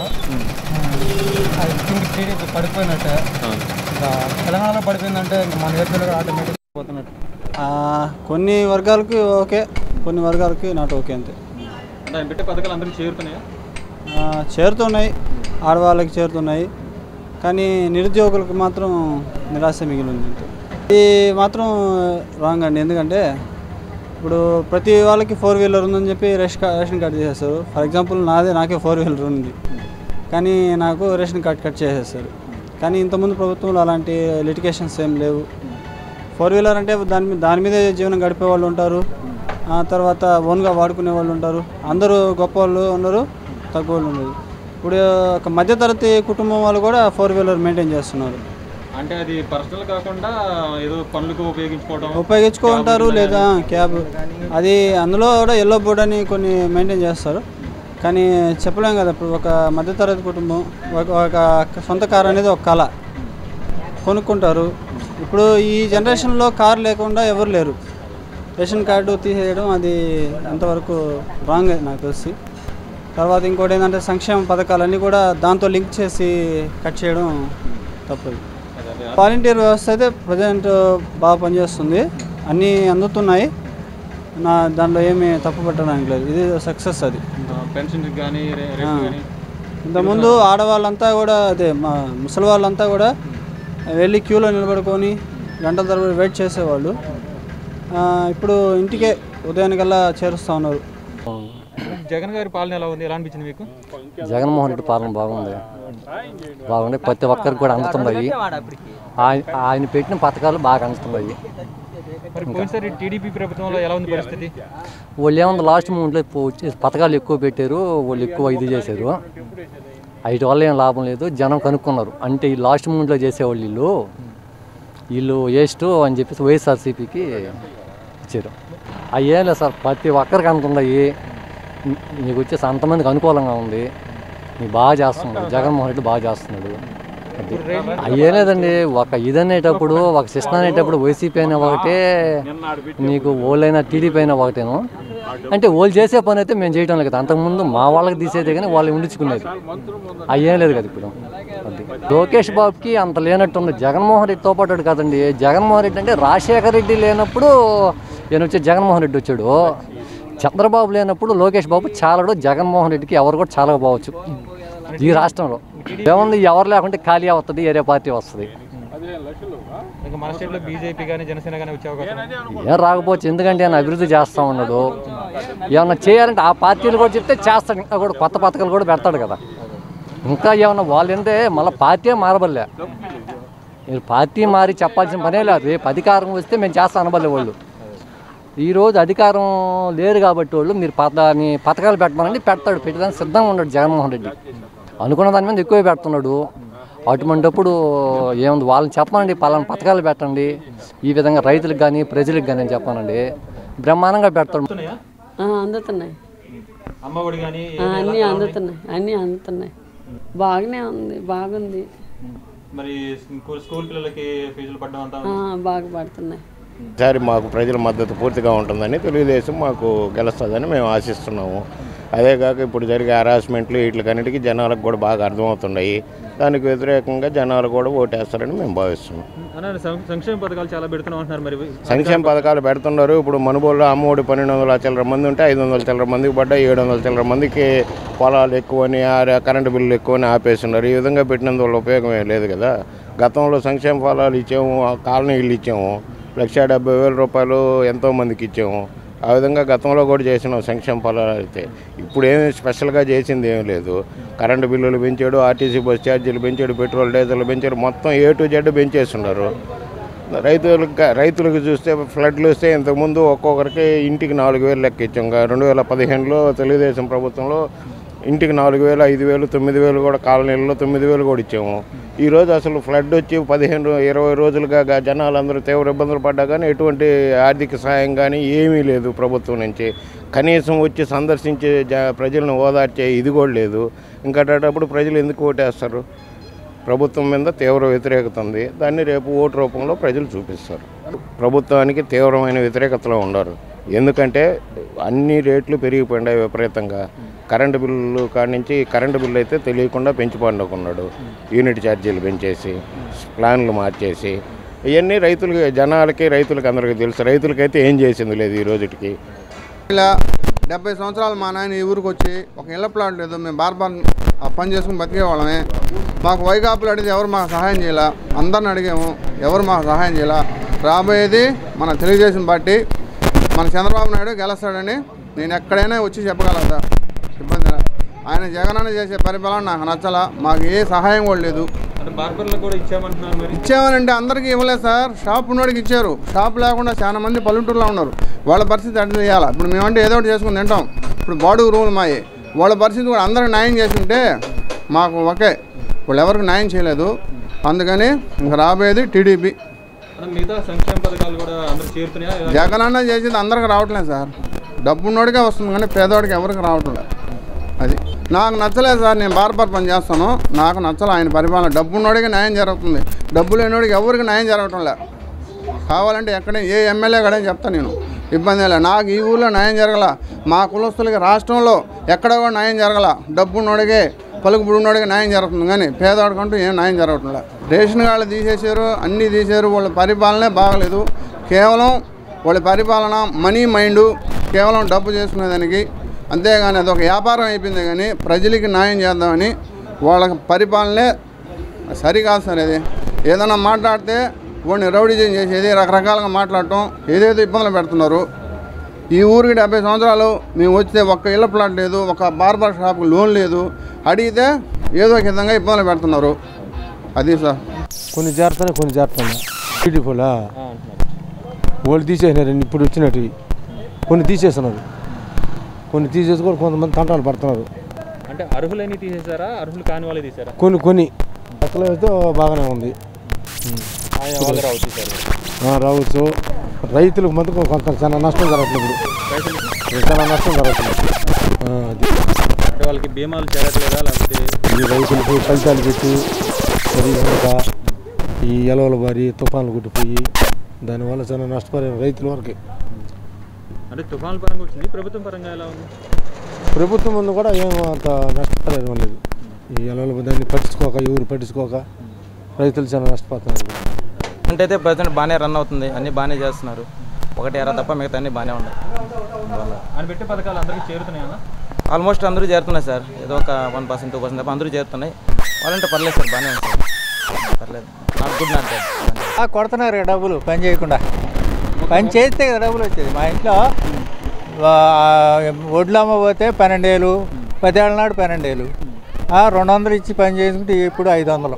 అది థింక్ టీడీపీ పడిపోయినట్టే ఇంకా తెలంగాణలో పడిపోయిందంటే ఇంకా మన ఏపీలో ఆటోమేటిక్ పోతున్నట్టు కొన్ని వర్గాలకి ఓకే కొన్ని వర్గాలకి నాట్ ఓకే అంతే అంటే ఆయన పెట్టే పథకాలు అందరికీ చేరుతున్నాయా ఆ, చేరుతున్నాయి ఆడవాళ్ళకి చేరుతున్నాయి కానీ నిరుద్యోగులకు మాత్రం నిరాశ మిగిలింది అంతే ఇది మాత్రం రాంగ్ అండి ఎందుకంటే ఇప్పుడు ప్రతి వాళ్ళకి ఫోర్ వీలర్ ఉందని చెప్పి రేషన్ కార్డ్ రేషన్ కార్డ్ చేసేస్తారు ఫర్ ఎగ్జాంపుల్ నాదే నాకే ఫోర్ వీలర్ ఉంది కానీ నాకు రేషన్ కార్డ్ కట్ చేసేస్తారు కానీ ఇంతకుముందు ప్రభుత్వంలో అలాంటి లిటికేషన్స్ ఏం లేవు ఫోర్ వీలర్ అంటే దాని మీద దాని మీదే జీవనం గడిపే వాళ్ళు ఉంటారు ఆ తర్వాత ఓన్గా వాడుకునే వాళ్ళు ఉంటారు అందరూ గొప్ప వాళ్ళు ఉన్నారు తక్కువ వాళ్ళు ఉన్నారు ఇప్పుడు ఒక మధ్యతరగతి కుటుంబం వాళ్ళు కూడా ఫోర్ వీలర్ మెయింటైన్ చేస్తున్నారు అంటే అది పర్సనల్ కాకుండా ఏదో పనులకు ఉపయోగించుకోవడం ఉపయోగించుకుంటారు లేదా క్యాబ్ అది అందులో కూడా ఎల్లో బోర్డ్ అని కొన్ని మెయింటైన్ చేస్తారు కానీ చెప్పలేం కదా ఇప్పుడు ఒక మధ్యతరగతి కుటుంబం ఒక ఒక సొంత కార్ అనేది ఒక కళ కొనుక్కుంటారు ఇప్పుడు ఈ జనరేషన్లో కార్ లేకుండా ఎవరు లేరు రేషన్ కార్డు తీసేయడం అది ఎంతవరకు రాంగ్ నాకు తెలిసి తర్వాత ఇంకోటి ఏంటంటే సంక్షేమ పథకాలన్నీ కూడా దాంతో లింక్ చేసి కట్ చేయడం తప్పదు వాలంటీర్ వ్యవస్థ అయితే ప్రజెంట్ బాగా పనిచేస్తుంది అన్నీ అందుతున్నాయి నా దాంట్లో ఏమీ తప్పు పెట్టడానికి లేదు ఇది సక్సెస్ అది పెన్షన్ కానీ రేట్ ఆ. కానీ ఇంతకుముందు ఆడవాళ్ళంతా కూడా అదే మా ముసలి వాళ్ళంతా కూడా వెళ్ళి క్యూలో నిలబడుకొని గంటల తరబడి వెయిట్ చేసేవాళ్ళు ఆ, ఇప్పుడు ఇంటికే ఉదయానికల్లా చేరుస్తూ ఉన్నారు జగన్ గారి పాలన ఎలా ఉంది ఎలా అనిపించింది మీకు జగన్మోహన్ రెడ్డి పాలన బాగుంది బాగుంది ప్రతి ఒక్కరికి కూడా అందుతున్నాయి ఆయన ఆయన పెట్టిన పథకాలు బాగా అందుతున్నాయి మరి పోయినసారి టీడీపీ ప్రభుత్వంలో ఎలా ఉంది పరిస్థితి వాళ్ళు ఏముంది లాస్ట్ మూమెంట్లో ఇప్పుడు వచ్చేసి పథకాలు ఎక్కువ పెట్టారు వాళ్ళు ఎక్కువ ఇది చేశారు వాటి వల్ల ఏం లాభం లేదు జనం కనుక్కున్నారు అంటే ఈ లాస్ట్ మూమెంట్లో చేసేవాళ్ళు వీళ్ళు వీళ్ళు వేస్ట్ అని చెప్పేసి వైఎస్ఆర్సీపీకి ఇచ్చారు అవి ఏం లేదు సార్ ప్రతి ఒక్కరికి అందుతున్నాయి నీకు వచ్చేసి అంతమందికి అనుకూలంగా ఉంది నీకు బాగా చేస్తున్నాడు జగన్మోహన్ రెడ్డి బాగా చేస్తున్నాడు అది అయ్యే లేదండి ఒక ఇది అనేటప్పుడు ఒక సిస్టమ్ అనేటప్పుడు వైసీపీ అయినా ఒకటే నీకు ఓళ్ళైనా టీడీపీ అయినా ఒకటేను అంటే వాళ్ళు చేసే పని అయితే మేము చేయడం లేదు కదా అంతకుముందు మా వాళ్ళకి తీసేదే కానీ వాళ్ళు ఉండించుకునేది అయ్యేం లేదు కదా ఇప్పుడు అది లోకేష్ బాబుకి అంత లేనట్టుంది జగన్మోహన్ రెడ్డితో పాటు కాదండి జగన్మోహన్ రెడ్డి అంటే రాజశేఖర రెడ్డి లేనప్పుడు ఈయన వచ్చి జగన్మోహన్ రెడ్డి వచ్చాడు చంద్రబాబు లేనప్పుడు లోకేష్ బాబు చాలడు జగన్మోహన్ రెడ్డికి ఎవరు కూడా చాలా బావచ్చు ఈ రాష్ట్రంలో ఏముంది ఎవరు లేకుంటే ఖాళీ అవుతుంది వేరే పార్టీ వస్తుంది ఇంకా మన స్టేట్లో బీజేపీ కానీ జనసేన కానీ వచ్చే అవకాశం ఉందా? ఏం రాకపోవచ్చు ఎందుకంటే ఆయన అభివృద్ధి చేస్తూ ఉన్నాడు ఏమన్నా చేయాలంటే ఆ పార్టీలు కూడా చెప్తే చేస్తాడు ఇంకా కూడా కొత్త పథకాలు కూడా పెడతాడు కదా ఇంకా ఏమన్నా వాళ్ళు అంటే మళ్ళీ పార్టీ మారబల్లే మీరు పార్టీ మారి చెప్పాల్సిన పనే లేదు రేపు అధికారం వస్తే మేము చేస్తాం అనబల్లే వాళ్ళు ఈరోజు అధికారం లేరు కాబట్టి వాళ్ళు మీరు పథ మీ పథకాలు పెట్టమనండి పెడతాడు పెట్టడానికి సిద్ధంగా ఉన్నాడు జగన్మోహన్ రెడ్డి అనుకున్న దాని మీద ఎక్కువ పెడుతున్నాడు అటువంటిప్పుడు ఏముంది వాళ్ళని చెప్పండి పలానా పథకాలు పెట్టండి ఈ విధంగా రైతులకు కానీ ప్రజలకు కానీ అని చెప్పానండి బ్రహ్మాండంగా పెడతాడు ఆ, అందుతున్నాయి అమ్మఒడి కానీ ఆ, అన్నీ అందుతున్నాయి అన్నీ అందుతున్నాయి బాగానే ఉంది బాగుంది మరి స్కూల్ స్కూల్ పిల్లలకి ఫీజులు పడడం అంతా ఆ, బాగా పడుతున్నాయి ఈసారి మాకు ప్రజల మద్దతు పూర్తిగా ఉంటుందని తెలుగుదేశం మాకు గెలుస్తుందని మేము ఆశిస్తున్నాము అదే కాక ఇప్పుడు జరిగే హరాస్మెంట్లు వీటికన్నిటికీ జనాలకు కూడా బాగా అర్థమవుతున్నాయి దానికి వ్యతిరేకంగా జనాలు కూడా ఓటేస్తారని మేము భావిస్తున్నాం అన్న సం- సంక్షేమ పథకాలు చాలా పెడుతున్నాం అంటున్నారు మరి సంక్షేమ పథకాలు పెడుతున్నారు ఇప్పుడు మనుబోళ్ళు అమ్మఒడి పన్నెండు వందల చిల్లర మంది ఉంటే ఐదు వందల చిల్లర మందికి పడ్డాయి ఏడు వందల చిల్లర మందికి పొలాలు ఎక్కువని ఆ కరెంటు బిల్లు ఎక్కువని ఆపేస్తున్నారు ఈ విధంగా పెట్టినందువల్ల ఉపయోగం ఏం లేదు కదా గతంలో సంక్షేమ ఫలాలు ఇచ్చాము ఆ కాలనీలు ఇచ్చాము లక్ష డెబ్బై వేల రూపాయలు ఎంతో మందికి ఇచ్చాము ఆ విధంగా గతంలో కూడా చేసినాం సంక్షేమ ఫలాలు అయితే ఇప్పుడు ఏమి స్పెషల్గా చేసింది ఏం లేదు కరెంటు బిల్లులు పెంచాడు ఆర్టీసీ బస్ ఛార్జీలు పెంచాడు పెట్రోల్ డీజిల్ పెంచాడు మొత్తం ఏ టు జెడ్ పెంచేస్తున్నారు రైతులకు రైతులకు చూస్తే ఫ్లడ్లు వస్తే ఇంతకుముందు ఒక్కొక్కరికి ఇంటికి నాలుగు వేలు లెక్క ఇచ్చాం ఇంకా రెండు వేల పదిహేనులో తెలుగుదేశం ప్రభుత్వంలో ఇంటికి నాలుగు వేలు ఐదు వేలు తొమ్మిది వేలు కూడా కాలనీలలో తొమ్మిది వేలు కూడా ఇచ్చాము ఈరోజు అసలు ఫ్లడ్ వచ్చి పదిహేను ఇరవై రోజులుగా గా జనాలందరూ తీవ్ర ఇబ్బందులు పడ్డా కానీ ఎటువంటి ఆర్థిక సాయం కానీ ఏమీ లేదు ప్రభుత్వం నుంచి కనీసం వచ్చి సందర్శించే జ ప్రజలను ఓదార్చే ఇది కూడా లేదు ఇంకటప్పుడు ప్రజలు ఎందుకు ఓటేస్తారు ప్రభుత్వం మీద తీవ్ర వ్యతిరేకత ఉంది దాన్ని రేపు ఓటు రూపంలో ప్రజలు చూపిస్తారు ప్రభుత్వానికి తీవ్రమైన వ్యతిరేకతలో ఉండరు ఎందుకంటే అన్ని రేట్లు పెరిగిపోయినాయి విపరీతంగా కరెంటు బిల్లు కాడి నుంచి కరెంటు బిల్లు అయితే తెలియకుండా పెంచి పండుకున్నాడు యూనిట్ ఛార్జీలు పెంచేసి ప్లాన్లు మార్చేసి ఇవన్నీ రైతులకి జనాలకి రైతులకి అందరికీ తెలుసు రైతులకైతే ఏం చేసింది లేదు ఈ రోజుకి ఇలా డెబ్బై సంవత్సరాలు మా నాయన ఈ ఊరికి వచ్చి ఒక ఇళ్ళ ప్లాట్ లేదు మేము బార్బార్ ఆ పని చేసుకుని బతికే వాళ్ళమే మాకు వైకాపులు అడిగితే ఎవరు మాకు సహాయం చేయాల అందరిని అడిగాము ఎవరు మాకు సహాయం చేయాల రాబోయేది మన తెలుగుదేశం పార్టీ మన చంద్రబాబు నాయుడు గెలుస్తాడని నేను ఎక్కడైనా వచ్చి చెప్పగలదా ఇబ్బంది లే. ఆయన జగనన్న చేసే పరిపాలన నాకు నచ్చలా మాకు ఏ సహాయం కూడా లేదు అంటే బార్బర్లకు కూడా ఇచ్చామంటున్నారు మరి ఇచ్చామనంటే అందరికీ ఇవ్వలేదు సార్ షాప్ ఉన్నోడికి ఇచ్చారు షాప్ లేకుండా చాలా మంది పల్లెటూరులో ఉన్నారు వాళ్ళ పరిస్థితి అడ్డు చేయాలి ఇప్పుడు మేమంటే ఏదో ఒకటి చేసుకుని తింటాం ఇప్పుడు బాడుగు రూములు మాయి వాళ్ళ పరిస్థితి కూడా అందరికి న్యాయం చేస్తుంటే మాకు ఒకే వాళ్ళు ఎవరికి న్యాయం చేయలేదు అందుకని ఇంక రాబోయేది టీడీపీ అన్న మిగతా సంక్షేమ పథకాలు కూడా అందరూ చేరుతున్నాయా ఇలా- జగనన్న చేసేది అందరికి రావట్లేదు సార్ డబ్బు ఉన్నోడికే వస్తుంది కానీ పేదవాడికి ఎవరికి రావట్లేదు అది నాకు నచ్చలేదు సార్ నేను బార్బర్ పని చేస్తాను నాకు నచ్చలే ఆయన పరిపాలన డబ్బు ఉన్నోడికి న్యాయం జరుగుతుంది డబ్బు లేనివాడికి ఎవరికి న్యాయం జరగటం లే కావాలంటే ఎక్కడ ఏ ఎమ్మెల్యే కూడా చెప్తాను నేను ఇబ్బంది లేదు నాకు ఈ ఊళ్ళో న్యాయం జరగల మా కులస్తులకి రాష్ట్రంలో ఎక్కడ కూడా న్యాయం జరగల డబ్బు ఉన్నోడికే పలుకుబడి ఉన్నోడికి న్యాయం జరుగుతుంది కానీ పేదవాడికంటూ ఏం న్యాయం జరగటం లే రేషన్ కార్డులు తీసేశారు అన్నీ తీశారు వాళ్ళ పరిపాలనే బాగలేదు కేవలం వాళ్ళ పరిపాలన మనీ మైండ్ కేవలం డబ్బు చేసుకునేదానికి అంతేగాని అదొక వ్యాపారం అయిపోయింది కానీ ప్రజలకి న్యాయం చేద్దామని వాళ్ళ పరిపాలనే సరికాదు సార్ ఇది ఏదైనా మాట్లాడితే వాడిని రౌడీజం చేసేది రకరకాలుగా మాట్లాడటం ఏదేదో ఇబ్బందులు పెడుతున్నారు ఈ ఊరికి డెబ్బై సంవత్సరాలు మేము వస్తే ఒక్క ఇళ్ళ ప్లాట్ లేదు ఒక బార్బర్ షాప్కి లోన్ లేదు అడిగితే ఏదో ఒక విధంగా ఇబ్బందులు పెడుతున్నారు అది సార్ కొన్ని చేరుతున్నాయి కొన్ని చేరుతున్నాయి బ్యూటిఫుల్ వాళ్ళు తీసేసినారు ఇప్పుడు వచ్చినట్టు కొన్ని తీసేస్తున్నారు కొన్ని తీసేసి కూడా కొంతమంది తంటాలు పడుతున్నారు అంటే అర్హులని తీసేశారా అర్హులు కాని వాళ్ళే తీసారా కొన్ని కొన్ని అసలు అయితే బాగానే ఉంది ఆయన వాళ్ళు రావచ్చు సార్ ఆ, రావచ్చు రైతులకు మటుకు కొంత చాలా నష్టం జరగట్లేదు ఇప్పుడు చాలా నష్టం జరుగుతుంది ఆ, అది అంటే వాళ్ళకి బీమాలు చేరట్లేదా లేకపోతే ఈ రైతులకు ఫలితాలు పెట్టి మరి ఇంకా ఈ ఎలవల బారి తుఫాన్లు కొట్టిపోయి దానివల్ల చాలా నష్టపోయారు రైతుల వరకు అంటే తుఫాన్ పరంగా వచ్చింది ప్రభుత్వం పరంగా ఎలా ఉంది ప్రభుత్వం ముందు కూడా ఏం అంత నష్టపడేది లేదు ఈ ఎలవల దాన్ని పట్టించుకోక ఎవరు పట్టించుకోక రైతులు చాలా నష్టపోతున్నారు అంటే అయితే ప్రజెంట్ బాగానే రన్ అవుతుంది అన్నీ బాగానే చేస్తున్నారు ఒకటి ఎరా తప్ప మిగతా అన్నీ బాగానే ఉన్నాయి అందువల్ల ఆయన పెట్టే పథకాలు అందరికీ చేరుతున్నాయన్నా ఆల్మోస్ట్ అందరూ చేరుతున్నాయి సార్ ఏదో ఒక వన్ పర్సెంట్ టూ పర్సెంట్ తప్ప అందరూ చేరుతున్నాయి వాళ్ళంటే పర్లేదు సార్ బాగానే ఉంది సార్ పర్లేదు నాట్ గుడ్ నాట్ ఆ, కొడుతున్నారు ఇక డబ్బులు పని చేయకుండా పని చేస్తే కదా డబ్బులు వచ్చేది మా ఇంట్లో ఆ, వడ్లు అమ్మబోతే పన్నెండేలు పదేళ్ళ నాడు పన్నెండేలు ఆ, రెండు వందలు ఇచ్చి పని చేసుకుంటే ఇప్పుడు ఐదు వందలు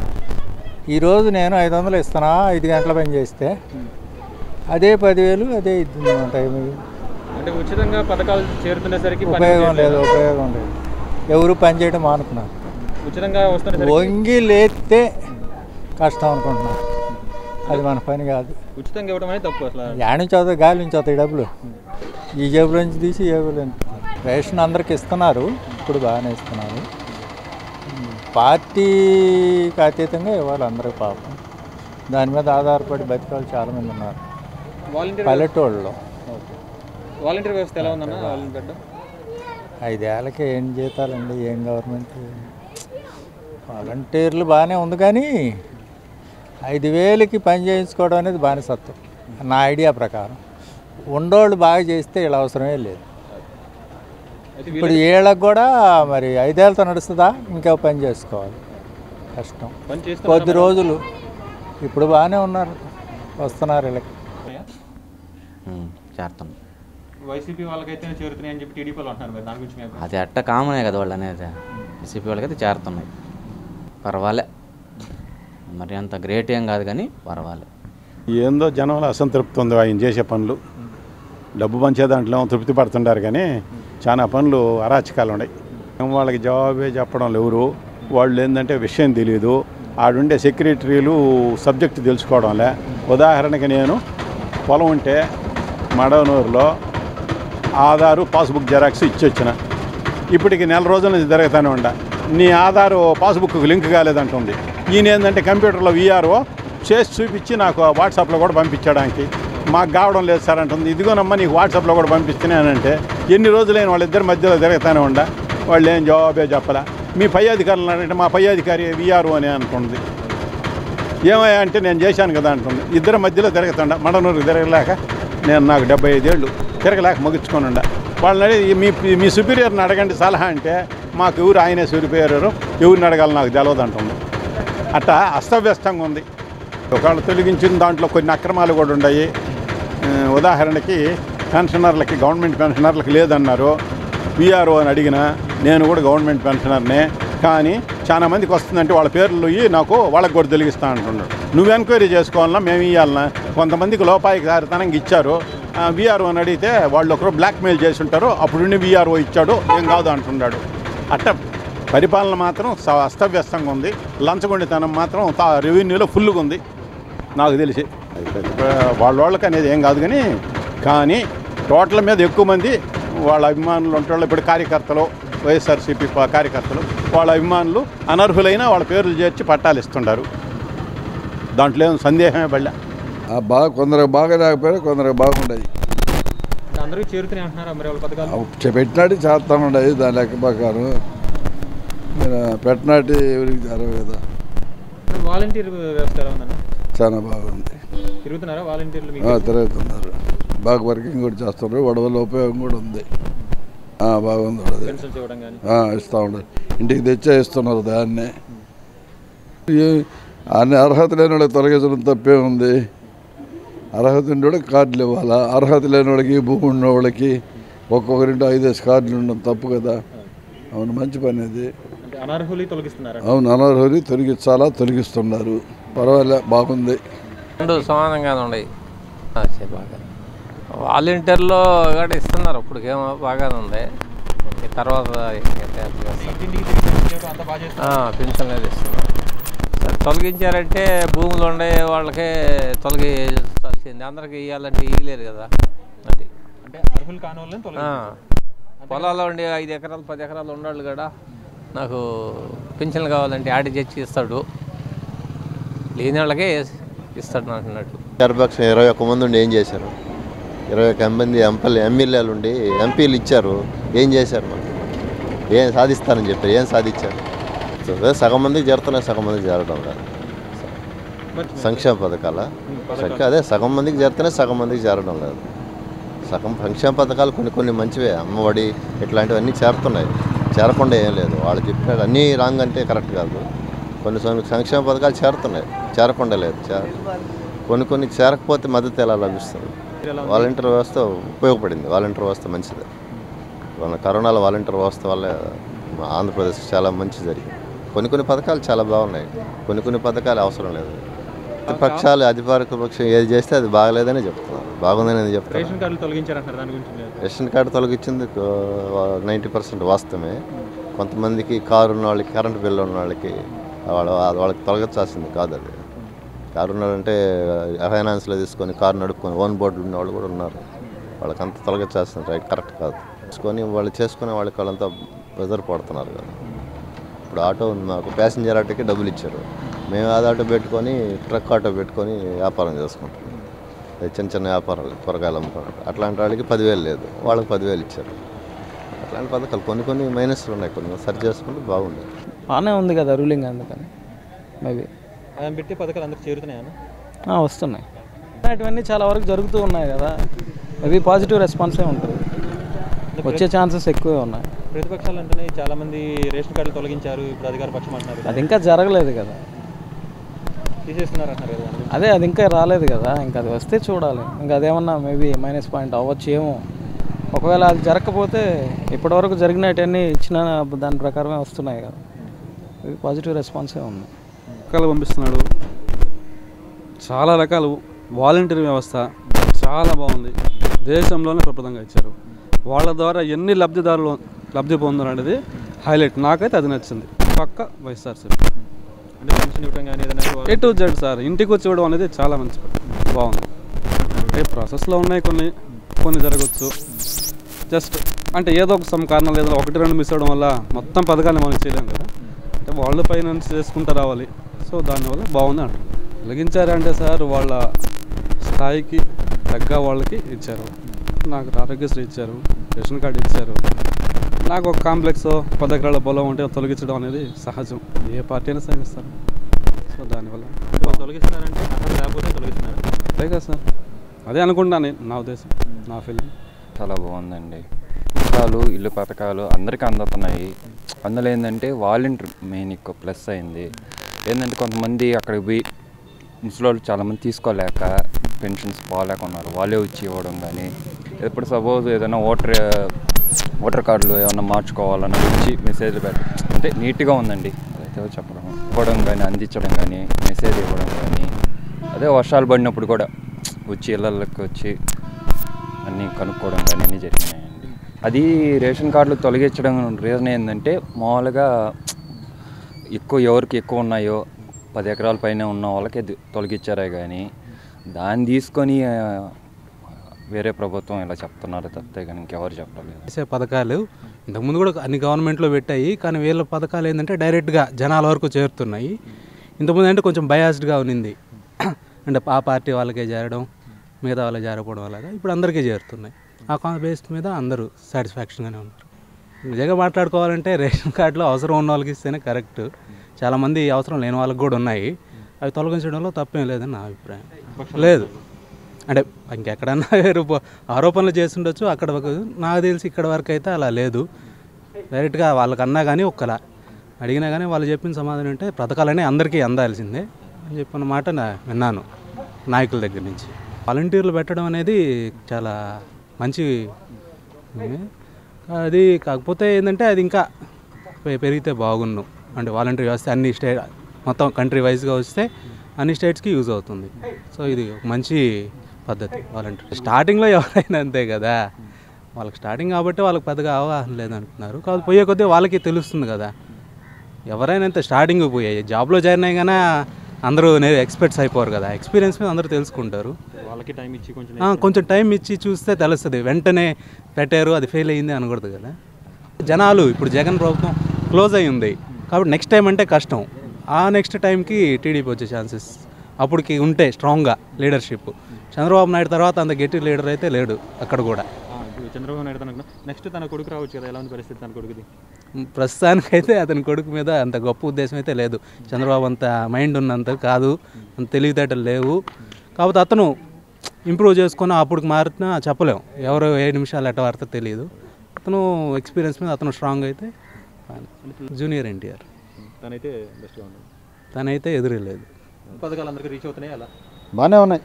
ఈరోజు నేను ఐదు వందలు ఇస్తున్నా ఐదు గంటల పని చేస్తే అదే పదివేలు అదే ఇద్ది టైం అంటే ఉచితంగా పథకాలు చేరుతునేసరికి పని ఉపయోగం లేదు చేయట్లేదా? ఉపయోగం లేదు ఎవరు పని చేయడం మానుకున్నారు ఉచితంగా వస్తుంది వంగి లేస్తే కష్టం అనుకుంటున్నాను అది మన పని కాదు ఉచితంగా ఇవ్వడం అనేది తప్పు అసలు యాడ్ నుంచి అవుతాయి గాలి నుంచి అవుతాయి డబ్బులు ఈ జేబులో నుంచి తీసి ఈ జేబులో నుంచి రేషన్ అందరికి ఇస్తున్నారు ఇప్పుడు బాగానే ఇస్తున్నారు పార్టీకి అతీతంగా ఇవ్వాలి అందరికి పాపం దాని మీద ఆధారపడి బతికే వాళ్ళు చాలామంది ఉన్నారు వాలంటీర్ పల్లెటూళ్ళలో వాలంటీర్ వ్యవస్థ ఎలా ఉందన్న వాలంటీర్ ఐదేళ్ళకి ఏం జీతాలండి ఏం గవర్నమెంట్ వాలంటీర్లు బాగానే ఉంది కానీ ఐదు వేలకి పని చేయించుకోవడం అనేది బానిసత్వం నా ఐడియా ప్రకారం ఉండోళ్ళు బాగా చేస్తే ఇలా అవసరమే లేదు ఇప్పుడు వీళ్ళకి కూడా మరి ఐదేళ్ళతో నడుస్తుందా ఇంకా పని చేసుకోవాలి కష్టం పని చేస్తున్నారా కొద్ది మరి? రోజులు ఇప్పుడు బాగానే ఉన్నారు వస్తున్నారు వీళ్ళకి చేస్తాం వైసీపీ వాళ్ళకైతే చేరుతున్నాయి అని చెప్పి టీడీపీ వాళ్ళు అంటున్నారు మరి దాని గురించి మీ అభిప్రాయం? అది అట్ట కామనే కదా వాళ్ళు అనేది వైసీపీ వాళ్ళకైతే చేరుతున్నాయి పర్వాలే మరి అంత గ్రేట్ ఏం కాదు కానీ పర్వాలే ఏందో జనంలో అసంతృప్తి ఉంది ఆయన చేసే పనులు డబ్బు పంచే దాంట్లో ఏమో తృప్తి పడుతుంటారు కానీ చాలా పనులు అరాచకాలు ఉన్నాయి ఏం వాళ్ళకి జవాబే చెప్పడం లేవురు వాళ్ళు ఏంటంటే విషయం తెలియదు ఆడుండే సెక్రటరీలు సబ్జెక్ట్ తెలుసుకోవడంలే ఉదాహరణకి నేను పొలం ఉంటే మడవనూరులో ఆధారు పాస్బుక్ జెరాక్స్ ఇచ్చొచ్చిన ఇప్పటికి నెల రోజుల నుంచి జరుగుతూనే ఉండ నీ ఆధారు పాస్బుక్కి లింక్ కాలేదంటుంది ఈయన ఏంటంటే కంప్యూటర్లో వీఆర్ఓ చేసి చూపించి నాకు వాట్సాప్లో కూడా పంపించడానికి మాకు కావడం లేదు సార్ అంటుంది ఇదిగోనమ్మా నీకు వాట్సాప్లో కూడా పంపిస్తున్నానంటే ఎన్ని రోజులైన వాళ్ళిద్దరి మధ్యలో జరుగుతూనే ఉండ వాళ్ళు ఏం జవాబే చెప్పలా మీ పై అధికారులు అంటే మా పై అధికారి వీఆర్ఓ అని అంటుంది ఏమయ్యా అంటే నేను చేశాను కదా అంటుంది ఇద్దరి మధ్యలో తిరగతుండ మడనూరుకు తిరగలేక నేను నాకు డెబ్బై ఐదేళ్ళు తిరగలేక ముగించుకొని ఉండ వాళ్ళని అడిగి మీ మీ సుపీరియర్ని అడగండి సలహా అంటే మాకు ఎవరు ఆయనే సుపీరియర్ ఎవరిని అడగాలి నాకు తెలియదు అంటుంది అట్టా అస్తవ్యస్తంగా ఉంది ఒకవేళ తొలగించిన దాంట్లో కొన్ని అక్రమాలు కూడా ఉన్నాయి ఆ, ఉదాహరణకి పెన్షనర్లకి గవర్నమెంట్ పెన్షనర్లకి లేదన్నారు విఆర్ఓ అని అడిగిన నేను కూడా గవర్నమెంట్ పెన్షనర్నే కానీ చాలా మందికి వస్తుందంటే వాళ్ళ పేర్లు ఇయ్యి నాకు వాళ్ళకి కూడా తొలగిస్తా అంటున్నాడు నువ్వు ఎంక్వైరీ చేసుకోవాలన్నా మేము ఇవ్వాలన్నా కొంతమందికి లోపాయికి సారితనంగా ఇచ్చారు విఆర్ఓ అని అడిగితే వాళ్ళు ఒకరు బ్లాక్మెయిల్ చేసి ఉంటారు అప్పుడు విఆర్ఓ ఇచ్చాడు ఏం కాదు అంటున్నాడు అట్ట పరిపాలన మాత్రం స- అస్తవ్యస్తంగా ఉంది లంచగొండితనం మాత్రం తా రెవెన్యూలో ఫుల్గా ఉంది నాకు తెలిసి అది పెద్ద వాళ్ళ వాళ్ళకి అనేది ఏం కాదు కానీ కానీ టోటల్ మీద ఎక్కువ మంది వాళ్ళ అభిమానులు ఉంటాళ్ళు ఇప్పుడు కార్యకర్తలు వైఎస్ఆర్సీపీ ప- కార్యకర్తలు వాళ్ళ అభిమానులు అనర్హులైన వాళ్ళ పేర్లు చేర్చి పట్టాలు ఇస్తుంటారు దాంట్లో ఏం సందేహమే పడలే బాగా కొందరికి బాగా లేకపోయినా కొందరికి బాగుండదు అందరికీ చేరుతున్నాయి అంటున్నారా మరి వాళ్ళ పథకాలు పెట్టినట్టు చేస్తా ఉండదు దాని లెక్క ప్రకారం నేను పెట్టినట్టు ఎవరికి జరగదు కదా వాలంటీర్ వ్యవస్థ ఎలా ఉందన్న చాలా బాగుంది తిరుగుతున్నారా వాలంటీర్లు ఆ, మీకు తిరుగుతున్నారు బాగా వర్కింగ్ కూడా చేస్తున్నారు వడవల ఉపయోగం కూడా ఉంది ఆ, బాగుంది వడవది. పెన్షన్స్ ఇవ్వడం కానీ ఆ, ఇస్తా ఉన్నారు ఇంటికి తెచ్చే ఇస్తున్నారు దాన్నే ఈ- అన్ని అర్హత లేని వాళ్ళకి తొలగించడం తప్పే ఉంది అర్హత ఉండే వాళ్ళకి కార్డులు ఇవ్వాలా అర్హత లేని వాళ్ళకి భూమి ఉన్న వాళ్ళకి ఒక్కొక్కరింటి ఐదేసి కార్డులు ఉండడం తప్పు కదా అవును మంచి పని అది అంటే అనర్హులు తొలగిస్తున్నారా అవును అనర్హులు తొలగించాలా తొలగిస్తున్నారు పర్వాలే బాగుంది రెండు సమానంగానే ఉన్నాయి ఆ, సరే, బాగా వాలంటీర్లో కూడా ఇస్తున్నారు ఇప్పటికేమో బాగానే ఉంది ఈ తర్వాత ఇంకా తయారు చేస్తారు ఇంటింటికి తిరిగి పెన్షన్ ఇవ్వడం అంతా బాగా ఆ, చేస్తున్నారు పింఛన్ అనేది ఇస్తున్నారు సరే తొలగించారంటే భూములు ఉండే వాళ్ళకే తొలగించాల్సింది అందరికి ఇవ్వాలంటే ఇవ్వలేరు కదా అది అంటే అర్హులు కాని వాళ్ళని ఆ, తొలగించారు పొలాల్లో ఉండి ఐదు ఎకరాలు పది ఎకరాలు ఉన్నవాళ్ళు కూడా నాకు పింఛన్లు కావాలంటే ఆడి తెచ్చి ఇస్తాడు లేని వాళ్ళకే ఇస్తాడు అంటున్నట్టు చరపక్షం ఇరవై ఒక్క మంది ఉండి ఏం చేశారు ఇరవై ఒక్క మంది ఎంపీలు ఎమ్మెల్యేలు ఉండి ఎంపీలు ఇచ్చారు ఏం చేశారు మరి ఏం సాధిస్తారని చెప్పారు ఏం సాధించారు అదే సగం మందికి చేరుతున్నాయి సగం మందికి చేరడం లేదు సంక్షేమ పథకాల సంఖ్య అదే సగం మందికి చేరుతున్నాయి సగం మందికి చేరడం లేదు సగం సంక్షేమ పథకాలు కొన్ని కొన్ని మంచివే అమ్మఒడి ఇట్లాంటివన్నీ చేరుతున్నాయి చేరకుండా ఏం లేదు వాళ్ళు చెప్పినట్టు అన్నీ రాంగ్ అంటే కరెక్ట్ కాదు కొన్ని సం- సంక్షేమ పథకాలు చేరుతున్నాయి చేరకుండా లేదు చేర కొన్ని కొన్ని చేరకపోతే మద్దతు ఎలా లభిస్తుంది వాలంటీర్ వ్యవస్థ ఉపయోగపడింది వాలంటీర్ వ్యవస్థ మంచిది మన కరోనాలో వాలంటీర్ వ్యవస్థ వల్ల మా ఆంధ్రప్రదేశ్ చాలా మంచి జరిగింది కొన్ని కొన్ని పథకాలు చాలా బాగున్నాయి కొన్ని కొన్ని పథకాలు అవసరం లేదు ప్రతిపక్షాలు అధికారిక పక్షం ఏది చేస్తే అది బాగలేదని చెప్తున్నారు బాగుందని నేను చెప్తాను రేషన్ కార్డులు తొలగించారంటారు దాని గురించి మీరు రేషన్ కార్డు తొలగించింది నైంటీ పర్సెంట్ వాస్తవమే కొంతమందికి కారు ఉన్న వాళ్ళకి కరెంట్ బిల్లు ఉన్న వాళ్ళకి వాళ్ళ వాళ్ళకి తొలగించాల్సింది కాదు అది కారు ఉన్న వాళ్ళంటే ఫైనాన్స్లో తీసుకొని కారు నడుపుకొని ఓన్ బోర్డులు ఉన్న వాళ్ళు కూడా ఉన్నారు వాళ్ళకి అంత తొలగించాల్సింది రైట్ కరెక్ట్ కాదు తీసుకొని వాళ్ళు చేసుకునే వాళ్ళకి వాళ్ళంతా ప్రెజర్ పడుతున్నారు కదా ఇప్పుడు ఆటో ఉంది మాకు ప్యాసింజర్ ఆటోకి డబ్బులు ఇచ్చారు మేము అది ఆటో పెట్టుకొని ట్రక్ ఆటో పెట్టుకొని వ్యాపారం చేసుకుంటాం అది చిన్న చిన్న వ్యాపారాలు కూరగాయలు అమ్ముకున్నట్టు అట్లాంటి వాళ్ళకి పదివేలు లేదు వాళ్ళకి పదివేలు ఇచ్చారు అట్లాంటి పథకాలు కొన్ని కొన్ని మైనస్లు ఉన్నాయి కొన్ని సరి చేసుకుంటే బాగుండేది బాగానే ఉంది కదా రూలింగ్ అందుకని మేబీ ఆయన పెట్టి పథకాలు అందరికి చేరుతున్నాయా వస్తున్నాయి ఇలాంటివన్నీ చాలా వరకు జరుగుతూ ఉన్నాయి కదా మేబీ పాజిటివ్ రెస్పాన్సే ఉంటుంది వచ్చే ఛాన్సెస్ ఎక్కువే ఉన్నాయి ప్రతిపక్షాలు అంటేనే చాలా మంది రేషన్ కార్డులు తొలగించారు ఇప్పుడు అధికార పక్షం అంటున్నారు అది ఇంకా జరగలేదు కదా తీసేస్తున్నారు అంటున్నారు కదా దాని గురించి. అదే అది ఇంకా రాలేదు కదా ఇంకా అది వస్తే చూడాలి ఇంకా అదేమన్నా మేబీ మైనస్ పాయింట్ అవ్వచ్చు ఏమో ఒకవేళ అది జరగకపోతే ఇప్పటివరకు జరిగినవన్నీ ఇచ్చిన దాని ప్రకారమే వస్తున్నాయి కదా ఇది పాజిటివ్ రెస్పాన్సే ఉంది రకాలు పంపిస్తున్నాడు చాలా రకాలు వాలంటీర్ వ్యవస్థ చాలా బాగుంది దేశంలోనే ప్రప్రదంగా ఇచ్చారు వాళ్ళ ద్వారా ఎన్ని లబ్ధిదారులు లబ్ధి పొందారు అనేది హైలైట్ నాకైతే అది నచ్చింది పక్క వైఎస్ఆర్సీపీ అంటే పెన్షన్ ఇవ్వడం కానీ ఏదైనా ఏ టు జెడ్ సార్ ఇంటికి వచ్చి ఇవ్వడం అనేది చాలా మంచి పని. బాగుంది అంటే ప్రాసెస్లో ఉన్నాయి కొన్ని కొన్ని జరగచ్చు జస్ట్ అంటే ఏదో ఒక సమ్ కారణాలు ఏదో ఒకటి రెండు మిస్ అవ్వడం వల్ల మొత్తం పథకాన్ని మనం చేయలేం కదా అంటే వాళ్ళు పైన నుంచి చేసుకుంటూ రావాలి సో దానివల్ల బాగుంది అంటారు వెలిగించారంటే సార్ వాళ్ళ స్థాయికి తగ్గ వాళ్ళకి ఇచ్చారు నాకు ఆరోగ్యశ్రీ ఇచ్చారు రేషన్ కార్డు ఇచ్చారు నాకు ఒక కాంప్లెక్స్ పది ఎకరాల పొలం ఉంటే తొలగించడం అనేది సహజం ఏ పార్టీ అయినా సహిస్తారు సో దానివల్ల వాళ్ళు తొలగిస్తున్నారంటే అర్హత లేకపోతే తొలగిస్తున్నారు అంతే కదా సార్ అదే అనుకుంటున్నాను నేను నా ఉద్దేశం నా ఫీలింగ్ చాలా బాగుందండి పథకాలు ఇల్లు పథకాలు అందరికీ అందుతున్నాయి అందులో ఏంటంటే వాలంటీర్ మెయిన్ ఎక్కువ ప్లస్ అయింది ఏంటంటే కొంతమంది అక్కడికి పోయి ముసలోళ్ళు చాలామంది తీసుకోలేక పెన్షన్స్ పోలేక ఉన్నారు వాళ్ళే వచ్చి ఇవ్వడం కానీ ఇప్పుడు సపోజ్ ఏదైనా ఓటర్ ఓటర్ కార్డులు ఏమైనా మార్చుకోవాలన్నా వచ్చి మెసేజ్లు పెట్ట అంటే నీట్గా ఉందండి అదైతే చెప్పడం ఇవ్వడం కానీ అందించడం కానీ మెసేజ్ ఇవ్వడం కానీ అదే వర్షాలు పడినప్పుడు కూడా వచ్చి ఇళ్ళకి వచ్చి అన్నీ కనుక్కోవడం కానీ అన్నీ జరిగినాయండి అది రేషన్ కార్డులు తొలగించడం రీజన్ ఏంటంటే మామూలుగా ఎక్కువ ఎవరికి ఎక్కువ ఉన్నాయో పది ఎకరాల పైన ఉన్న వాళ్ళకి అది తొలగించారే కానీ దాన్ని తీసుకొని ఆ, వేరే ప్రభుత్వం ఇలా చెప్తున్నారు తప్పితే కానీ ఇంకెవరు చెప్పలేదు చేసే పథకాలు ఇంతకుముందు కూడా అన్ని గవర్నమెంట్లో పెట్టాయి కానీ వీళ్ళ పథకాలు ఏంటంటే డైరెక్ట్గా జనాల వరకు చేరుతున్నాయి ఇంతకుముందు అంటే కొంచెం బయాస్డ్గా ఉన్నింది అంటే ఆ పార్టీ వాళ్ళకే చేరడం మిగతా వాళ్ళకి చేరకపోవడం అలాగా ఇప్పుడు అందరికీ చేరుతున్నాయి ఆ కాన్ బేస్ మీద అందరూ సాటిస్ఫాక్షన్గానే ఉన్నారు నిజంగా మాట్లాడుకోవాలంటే రేషన్ కార్డులో అవసరం ఉన్న వాళ్ళకి ఇస్తేనే కరెక్ట్ చాలామంది అవసరం లేని వాళ్ళకి కూడా ఉన్నాయి అవి తొలగించడంలో తప్పేం లేదని నా అభిప్రాయం లేదు అంటే ఇంకెక్కడన్నా వేరు పో- ఆరోపణలు చేస్తుండొచ్చు అక్కడ వరకు నాకు తెలిసి ఇక్కడ వరకు అయితే అలా లేదు డైరెక్ట్గా వాళ్ళకన్నా కానీ ఒక్కలా అడిగినా కానీ వాళ్ళు చెప్పిన సమాధానం అంటే పథకాలన్నీ అందరికీ అందాల్సిందే అని చెప్పిన మాట నా విన్నాను నాయకుల దగ్గర నుంచి వాలంటీర్లు పెట్టడం అనేది చాలా మంచి ఇది. అది కాకపోతే ఏంటంటే అది ఇంకా పె- పెరిగితే బాగున్ను అంటే వాలంటీర్ వ్యవస్థ అన్ని స్టేట్ మొత్తం కంట్రీ వైజ్గా వస్తే అన్ని స్టేట్స్కి యూజ్ అవుతుంది సో ఇది ఒక మంచి పద్ధతి వాలంటీర్ స్టార్టింగ్లో ఎవరైనా అంతే కదా వాళ్ళకి స్టార్టింగ్ కాబట్టి వాళ్ళకి పెద్దగా అవగాహన లేదంటున్నారు కాబట్టి పోయే కొద్దీ వాళ్ళకి తెలుస్తుంది కదా ఎవరైనా అంతే స్టార్టింగ్ పోయాయి జాబ్లో జాయిన్ అయ్యగానే అందరూ ఎక్స్పర్ట్స్ అయిపోరు కదా ఎక్స్పీరియన్స్ మీద అందరూ తెలుసుకుంటారు వాళ్ళకి టైం ఇచ్చి కొంచెం ఆ, కొంచెం టైం ఇచ్చి చూస్తే తెలుస్తుంది వెంటనే పెట్టారు అది ఫెయిల్ అయ్యింది అనకూడదు కదా జనాలు ఇప్పుడు జగన్ ప్రభుత్వం క్లోజ్ అయి ఉంది కాబట్టి నెక్స్ట్ టైం అంటే కష్టం ఆ నెక్స్ట్ టైంకి టీడీపీ వచ్చే ఛాన్సెస్ అప్పటికి ఉంటే స్ట్రాంగ్గా లీడర్షిప్ చంద్రబాబు నాయుడు తర్వాత అంత గట్టి లీడర్ అయితే లేడు అక్కడ కూడా ఆ, ఇప్పుడు చంద్రబాబు నాయుడు తనకు నెక్స్ట్ తన కొడుకు రావచ్చు కదా ఎలా ఉంది పరిస్థితి తన కొడుకుది ప్రస్తుతానికైతే అతని కొడుకు మీద అంత గొప్ప ఉద్దేశం అయితే లేదు చంద్రబాబు అంత మైండ్ ఉన్నంత కాదు అంత తెలివితేటలు లేవు కాకపోతే అతను ఇంప్రూవ్ చేసుకొని అప్పుడు మారినా చెప్పలేం ఎవరు ఏ నిమిషాలు ఎట్ట వాడితే తెలియదు అతను ఎక్స్పీరియన్స్ మీద అతను స్ట్రాంగ్ అయితే జూనియర్ ఎన్టీఆర్ తనైతే బెస్ట్గా ఉంది తనైతే ఎదురలేదు పథకాలు అందరికీ రీచ్ అవుతున్నాయి అలా బాగానే ఉన్నాయి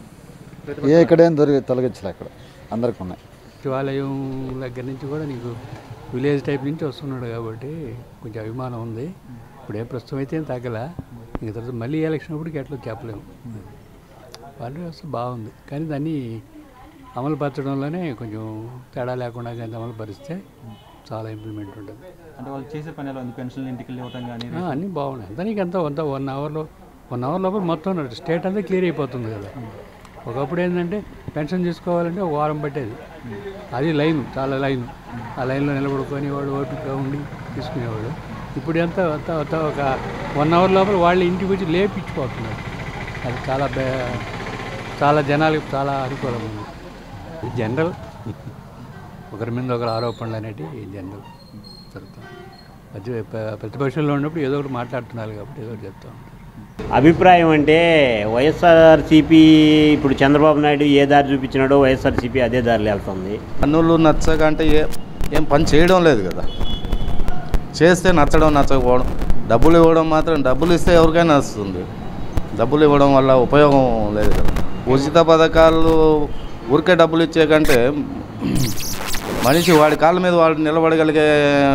ఏ ఇక్కడేం దొరికి తొలగించలే అక్కడ అందరికి ఉన్నాయి శివాలయం దగ్గర నుంచి కూడా నీకు విలేజ్ టైప్ నుంచి వస్తున్నాడు కాబట్టి కొంచెం అభిమానం ఉంది ఇప్పుడు ఏ ప్రస్తుతం అయితే ఏం తగ్గల ఇంక తర్వాత మళ్ళీ ఎలక్షన్ అప్పటికి ఎట్లా చెప్పలేము వాళ్ళ వ్యవస్థ బాగుంది కానీ దాన్ని అమలు పరచడంలోనే కొంచెం తేడా లేకుండా కానీ అమలు పరిస్తే చాలా ఇంప్లిమెంట్ ఉంటుంది అంటే వాళ్ళు చేసే పని ఎలా ఉంది పెన్షన్లు ఇంటికి వెళ్ళి ఇవ్వటం కానీ ఆ, అన్నీ బాగున్నాయి దానికి ఎంత అంత వన్ అవర్లో వన్ అవర్ లోపల మొత్తం స్టేట్ అంతా క్లియర్ అయిపోతుంది కదా ఒకప్పుడు ఏంటంటే పెన్షన్ తీసుకోవాలంటే ఒక వారం పట్టేది అది లైన్ చాలా లైన్ ఆ లైన్లో నిలబడుకొని వాడు ఓపికగా ఉండి తీసుకునేవాడు ఇప్పుడు ఎంత అంత అంత ఒక వన్ అవర్ లోపల వాళ్ళు ఇంటికి వచ్చి లేపించిపోతున్నారు అది చాలా బే చాలా జనాలకు చాలా అనుకూలంగా ఉంది ఇది జనరల్ ఒకరి మీద ఒకరు ఆరోపణలు అనేటివి జనరల్ జరుగుతాం ప్రతి ప- ప్రతిపక్షంలో ఉన్నప్పుడు ఏదో ఒకటి మాట్లాడుతున్నారు కాబట్టి ఏదో ఒకటి చెప్తా ఉంటారు అభిప్రాయం అంటే వైఎస్ఆర్సీపీ ఇప్పుడు చంద్రబాబు నాయుడు ఏ దారి చూపించినాడో వైఎస్ఆర్సీపీ అదే దారిలో వెళ్తుంది పన్నులు నచ్చక అంటే ఏ ఏం పని చేయడం లేదు కదా చేస్తే నచ్చడం నచ్చకపోవడం డబ్బులు ఇవ్వడం మాత్రం డబ్బులు ఇస్తే ఎవరికైనా వస్తుంది డబ్బులు ఇవ్వడం వల్ల ఉపయోగం లేదు కదా ఉచిత పథకాలు ఊరికే డబ్బులు ఇచ్చే కంటే మనిషి వాడి కాళ్ళ మీద వాడు నిలబడగలిగే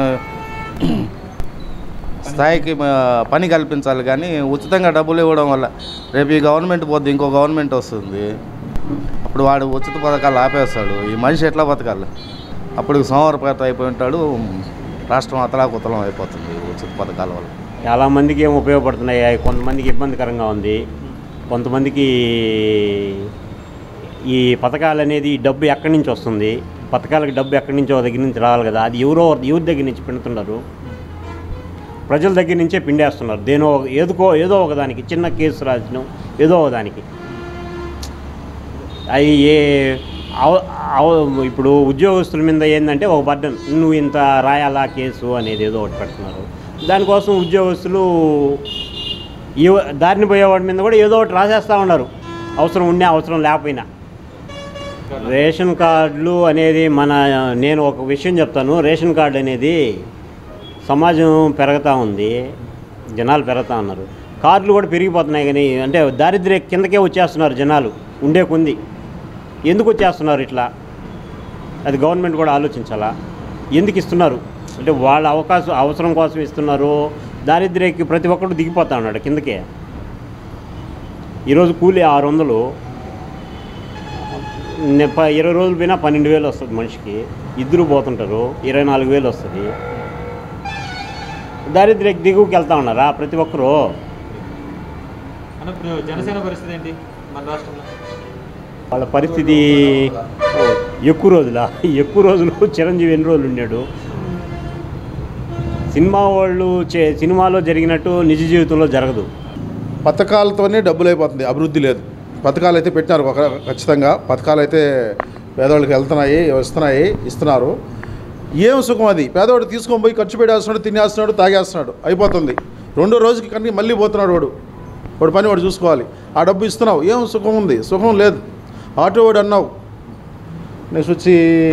స్థాయికి మ- పని కల్పించాలి కానీ ఉచితంగా డబ్బులు ఇవ్వడం వల్ల రేపు ఈ గవర్నమెంట్ పోద్ది ఇంకో గవర్నమెంట్ వస్తుంది అప్పుడు వాడు ఉచిత పథకాలు ఆపేస్తాడు ఈ మనిషి ఎట్లా బతకాలి అప్పుడు సోమవారపేట అయిపోయి ఉంటాడు రాష్ట్రం అతలాకుతలం అయిపోతుంది ఈ ఉచిత పథకాల వల్ల చాలామందికి ఏం ఉపయోగపడుతున్నాయి అవి కొంతమందికి ఇబ్బందికరంగా ఉంది కొంతమందికి ఈ పథకాలు అనేది ఈ డబ్బు ఎక్కడి నుంచి వస్తుంది పథకాలకు డబ్బు ఎక్కడి నుంచో దగ్గర నుంచి రావాలి కదా అది ఎవరో ఎవరి దగ్గర నుంచి పిండుతున్నారు ప్రజల దగ్గర నుంచే పిండేస్తున్నారు దేనో ఒక- ఏదుకో ఏదో ఒకదానికి చిన్న కేసు రాసిన ఏదో ఒకదానికి అవి ఏ అవ- అవ- ఇప్పుడు ఉద్యోగస్తుల మీద ఏంటంటే ఒక బర్డన్ నువ్వు ఇంత రాయాలా కేసు అనేది ఏదో ఒకటి పెడుతున్నారు దానికోసం ఉద్యోగస్తులు ఈ దారిని పోయేవాడి మీద కూడా ఏదో ఒకటి రాసేస్తూ ఉన్నారు అవసరం ఉన్నా అవసరం లేకపోయినా రేషన్ కార్డులు అనేది మన నేను ఒక విషయం చెప్తాను రేషన్ కార్డు అనేది సమాజం పెరుగుతూ ఉంది జనాలు పెరుగుతూ ఉన్నారు కార్డులు కూడా పెరిగిపోతున్నాయి కానీ అంటే దారిద్ర్య కిందకే వచ్చేస్తున్నారు జనాలు ఉండే కొంది ఎందుకు వచ్చేస్తున్నారు ఇట్లా అది గవర్నమెంట్ కూడా ఆలోచించాలా ఎందుకు ఇస్తున్నారు అంటే వాళ్ళ అవకాశం అవసరం కోసం ఇస్తున్నారు దారిద్ర్యకి ప్రతి ఒక్కరు దిగిపోతా ఉన్నాడు కిందకే ఈరోజు కూలీ ఆరు వందలు నె- ప- ఇరవై రోజులు పోయినా పన్నెండు వేలు వస్తుంది మనిషికి ఇద్దరు పోతుంటారు ఇరవై నాలుగు వేలు వస్తుంది దారిద్ర్య దిగువకి వెళ్తా ఉన్నారా ప్రతి ఒక్కరూ అంటే ఇప్పుడు జనసేన పరిస్థితి ఏంటి మన రాష్ట్రంలో వాళ్ళ పరిస్థితి ఎక్కువ రోజుల ఎక్కువ రోజులు చిరంజీవి ఎన్ని రోజులు ఉన్నాడు సినిమా వాళ్ళు చే సినిమాలో జరిగినట్టు నిజ జీవితంలో జరగదు పథకాలతోనే డబ్బులు అయిపోతుంది అభివృద్ధి లేదు పథకాలు అయితే పెట్టినారు ఒక ఖచ్చితంగా పథకాలు అయితే పేదవాళ్ళకి వెళ్తున్నాయి వస్తున్నాయి ఇస్తున్నారు ఏం సుఖం అది పేదవాడు తీసుకొని పోయి ఖర్చు పెట్టేస్తున్నాడు తినేస్తున్నాడు తాగేస్తున్నాడు అయిపోతుంది రెండో రోజుకి కన్నీ మళ్ళీ పోతున్నాడు వాడు వాడు పని వాడు చూసుకోవాలి ఆ డబ్బు ఇస్తున్నావు ఏం సుఖం ఉంది సుఖం లేదు ఆటో వాడు అన్నావు నెక్స్ట్ వచ్చి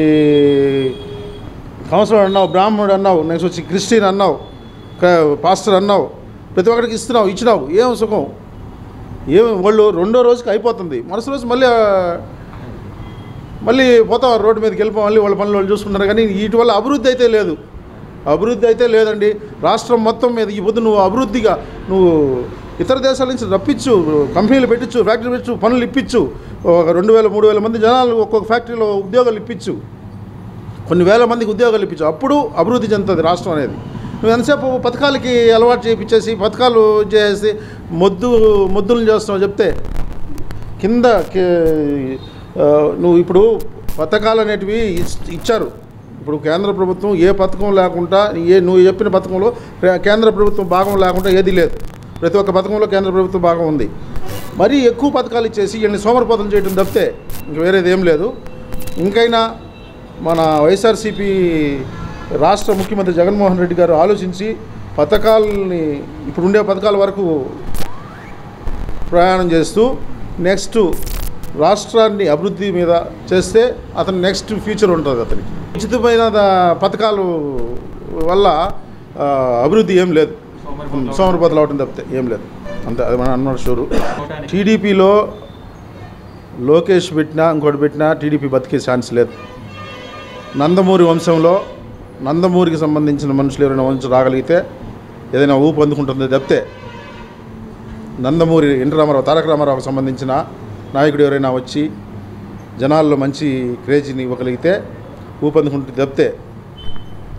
కౌన్సిలర్ అన్నావు బ్రాహ్మణుడు అన్నావు నెక్స్ట్ వచ్చి క్రిస్టియన్ అన్నావు క- పాస్టర్ అన్నావు ప్రతి ఒక్కరికి ఇస్తున్నావు ఇచ్చినావు ఏం సుఖం ఏం వాళ్ళు రెండో రోజుకి అయిపోతుంది మరుసటి రోజు మళ్ళీ ఆ, మళ్ళీ పోతాం రోడ్డు మీదకి వెళ్ళిపో మళ్ళీ వాళ్ళ పనులు వాళ్ళు చూసుకుంటారు కానీ వీటి వల్ల అభివృద్ధి అయితే లేదు అభివృద్ధి అయితే లేదండి రాష్ట్రం మొత్తం మీద ఈ పొద్దు నువ్వు అభివృద్ధిగా నువ్వు ఇతర దేశాల నుంచి రప్పించు కంపెనీలు పెట్టించు ఫ్యాక్టరీ పెట్టించు పనులు ఇప్పించు ఒక రెండు వేల మూడు వేల మంది జనాలు ఒక్కొక్క ఫ్యాక్టరీలో ఉద్యోగాలు ఇప్పించు కొన్ని వేల మందికి ఉద్యోగాలు ఇప్పించు అప్పుడు అభివృద్ధి చెందుతుంది రాష్ట్రం అనేది నువ్వు ఎంతసేపు పథకాలకి అలవాటు చేయించేసి పథకాలు చేసి మొద్దు మొద్దులు చేస్తున్నావు చెప్తే కింద కి- ఆ, నువ్వు ఇప్పుడు పథకాలు అనేటివి ఇచ్- ఇచ్చారు ఇప్పుడు కేంద్ర ప్రభుత్వం ఏ పథకం లేకుండా ఏ నువ్వు చెప్పిన పథకంలో కే- కేంద్ర ప్రభుత్వం భాగం లేకుండా ఏది లేదు ప్రతి ఒక్క పథకంలో కేంద్ర ప్రభుత్వం భాగం ఉంది మరీ ఎక్కువ పథకాలు ఇచ్చేసి వీళ్ళని సోమరపదం చేయడం తప్పితే ఇంక వేరేది ఏం లేదు ఇంకైనా మన వైఎస్ఆర్సీపీ రాష్ట్ర ముఖ్యమంత్రి జగన్మోహన్ రెడ్డి గారు ఆలోచించి పథకాలని ఇప్పుడు ఉండే పథకాల వరకు ప్రయాణం చేస్తూ నెక్స్ట్ రాష్ట్రాన్ని అభివృద్ధి మీద చేస్తే అతను నెక్స్ట్ ఫ్యూచర్ ఉంటుంది అతనికి ఉచితమైన ద- పథకాలు వల్ల ఆ, అభివృద్ధి ఏం లేదు సోమరపదలు అవటం తప్పితే ఏం లేదు అంతే అది మనం అన్నమాట షూరు టీడీపీలో లోకేష్ పెట్టినా ఇంకోటి పెట్టినా టీడీపీ బతికే ఛాన్స్ లేదు నందమూరి వంశంలో నందమూరికి సంబంధించిన మనుషులు ఎవరైనా వంశం రాగలిగితే ఏదైనా ఊపు అందుకుంటుందో తప్పితే నందమూరి ఎన్టీ రామారావు తారక రామారావుకు సంబంధించిన నాయకుడు ఎవరైనా వచ్చి జనాల్లో మంచి క్రేజీని ఇవ్వగలిగితే ఊపందుకుంటుంది తప్పితే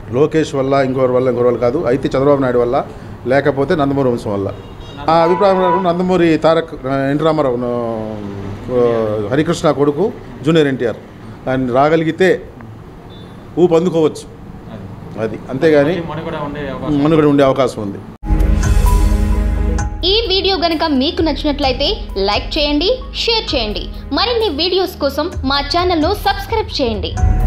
లోకేష్ వల్ల ఇంకోరి వల్ల ఇంకోరి వల్ల కాదు అయితే చంద్రబాబు నాయుడు వల్ల లేకపోతే నందమూరి వంశం వల్ల ఆ అభిప్రాయం ప్రకారం నందమూరి తారక్ ఎన్టీ రామారావు ఆ, హరికృష్ణ కొడుకు జూనియర్ ఎన్టీఆర్ ఆయన రాగలిగితే ఊపు అందుకోవచ్చు అది అంతేగాని మనుగడ ఉండే అవకాశం మనుగడ ఉండే అవకాశం ఉంది ఈ వీడియో గనుక మీకు నచ్చినట్లయితే లైక్ చేయండి షేర్ చేయండి మరిన్ని వీడియోస్ కోసం మా ఛానల్ను సబ్స్క్రైబ్ చేయండి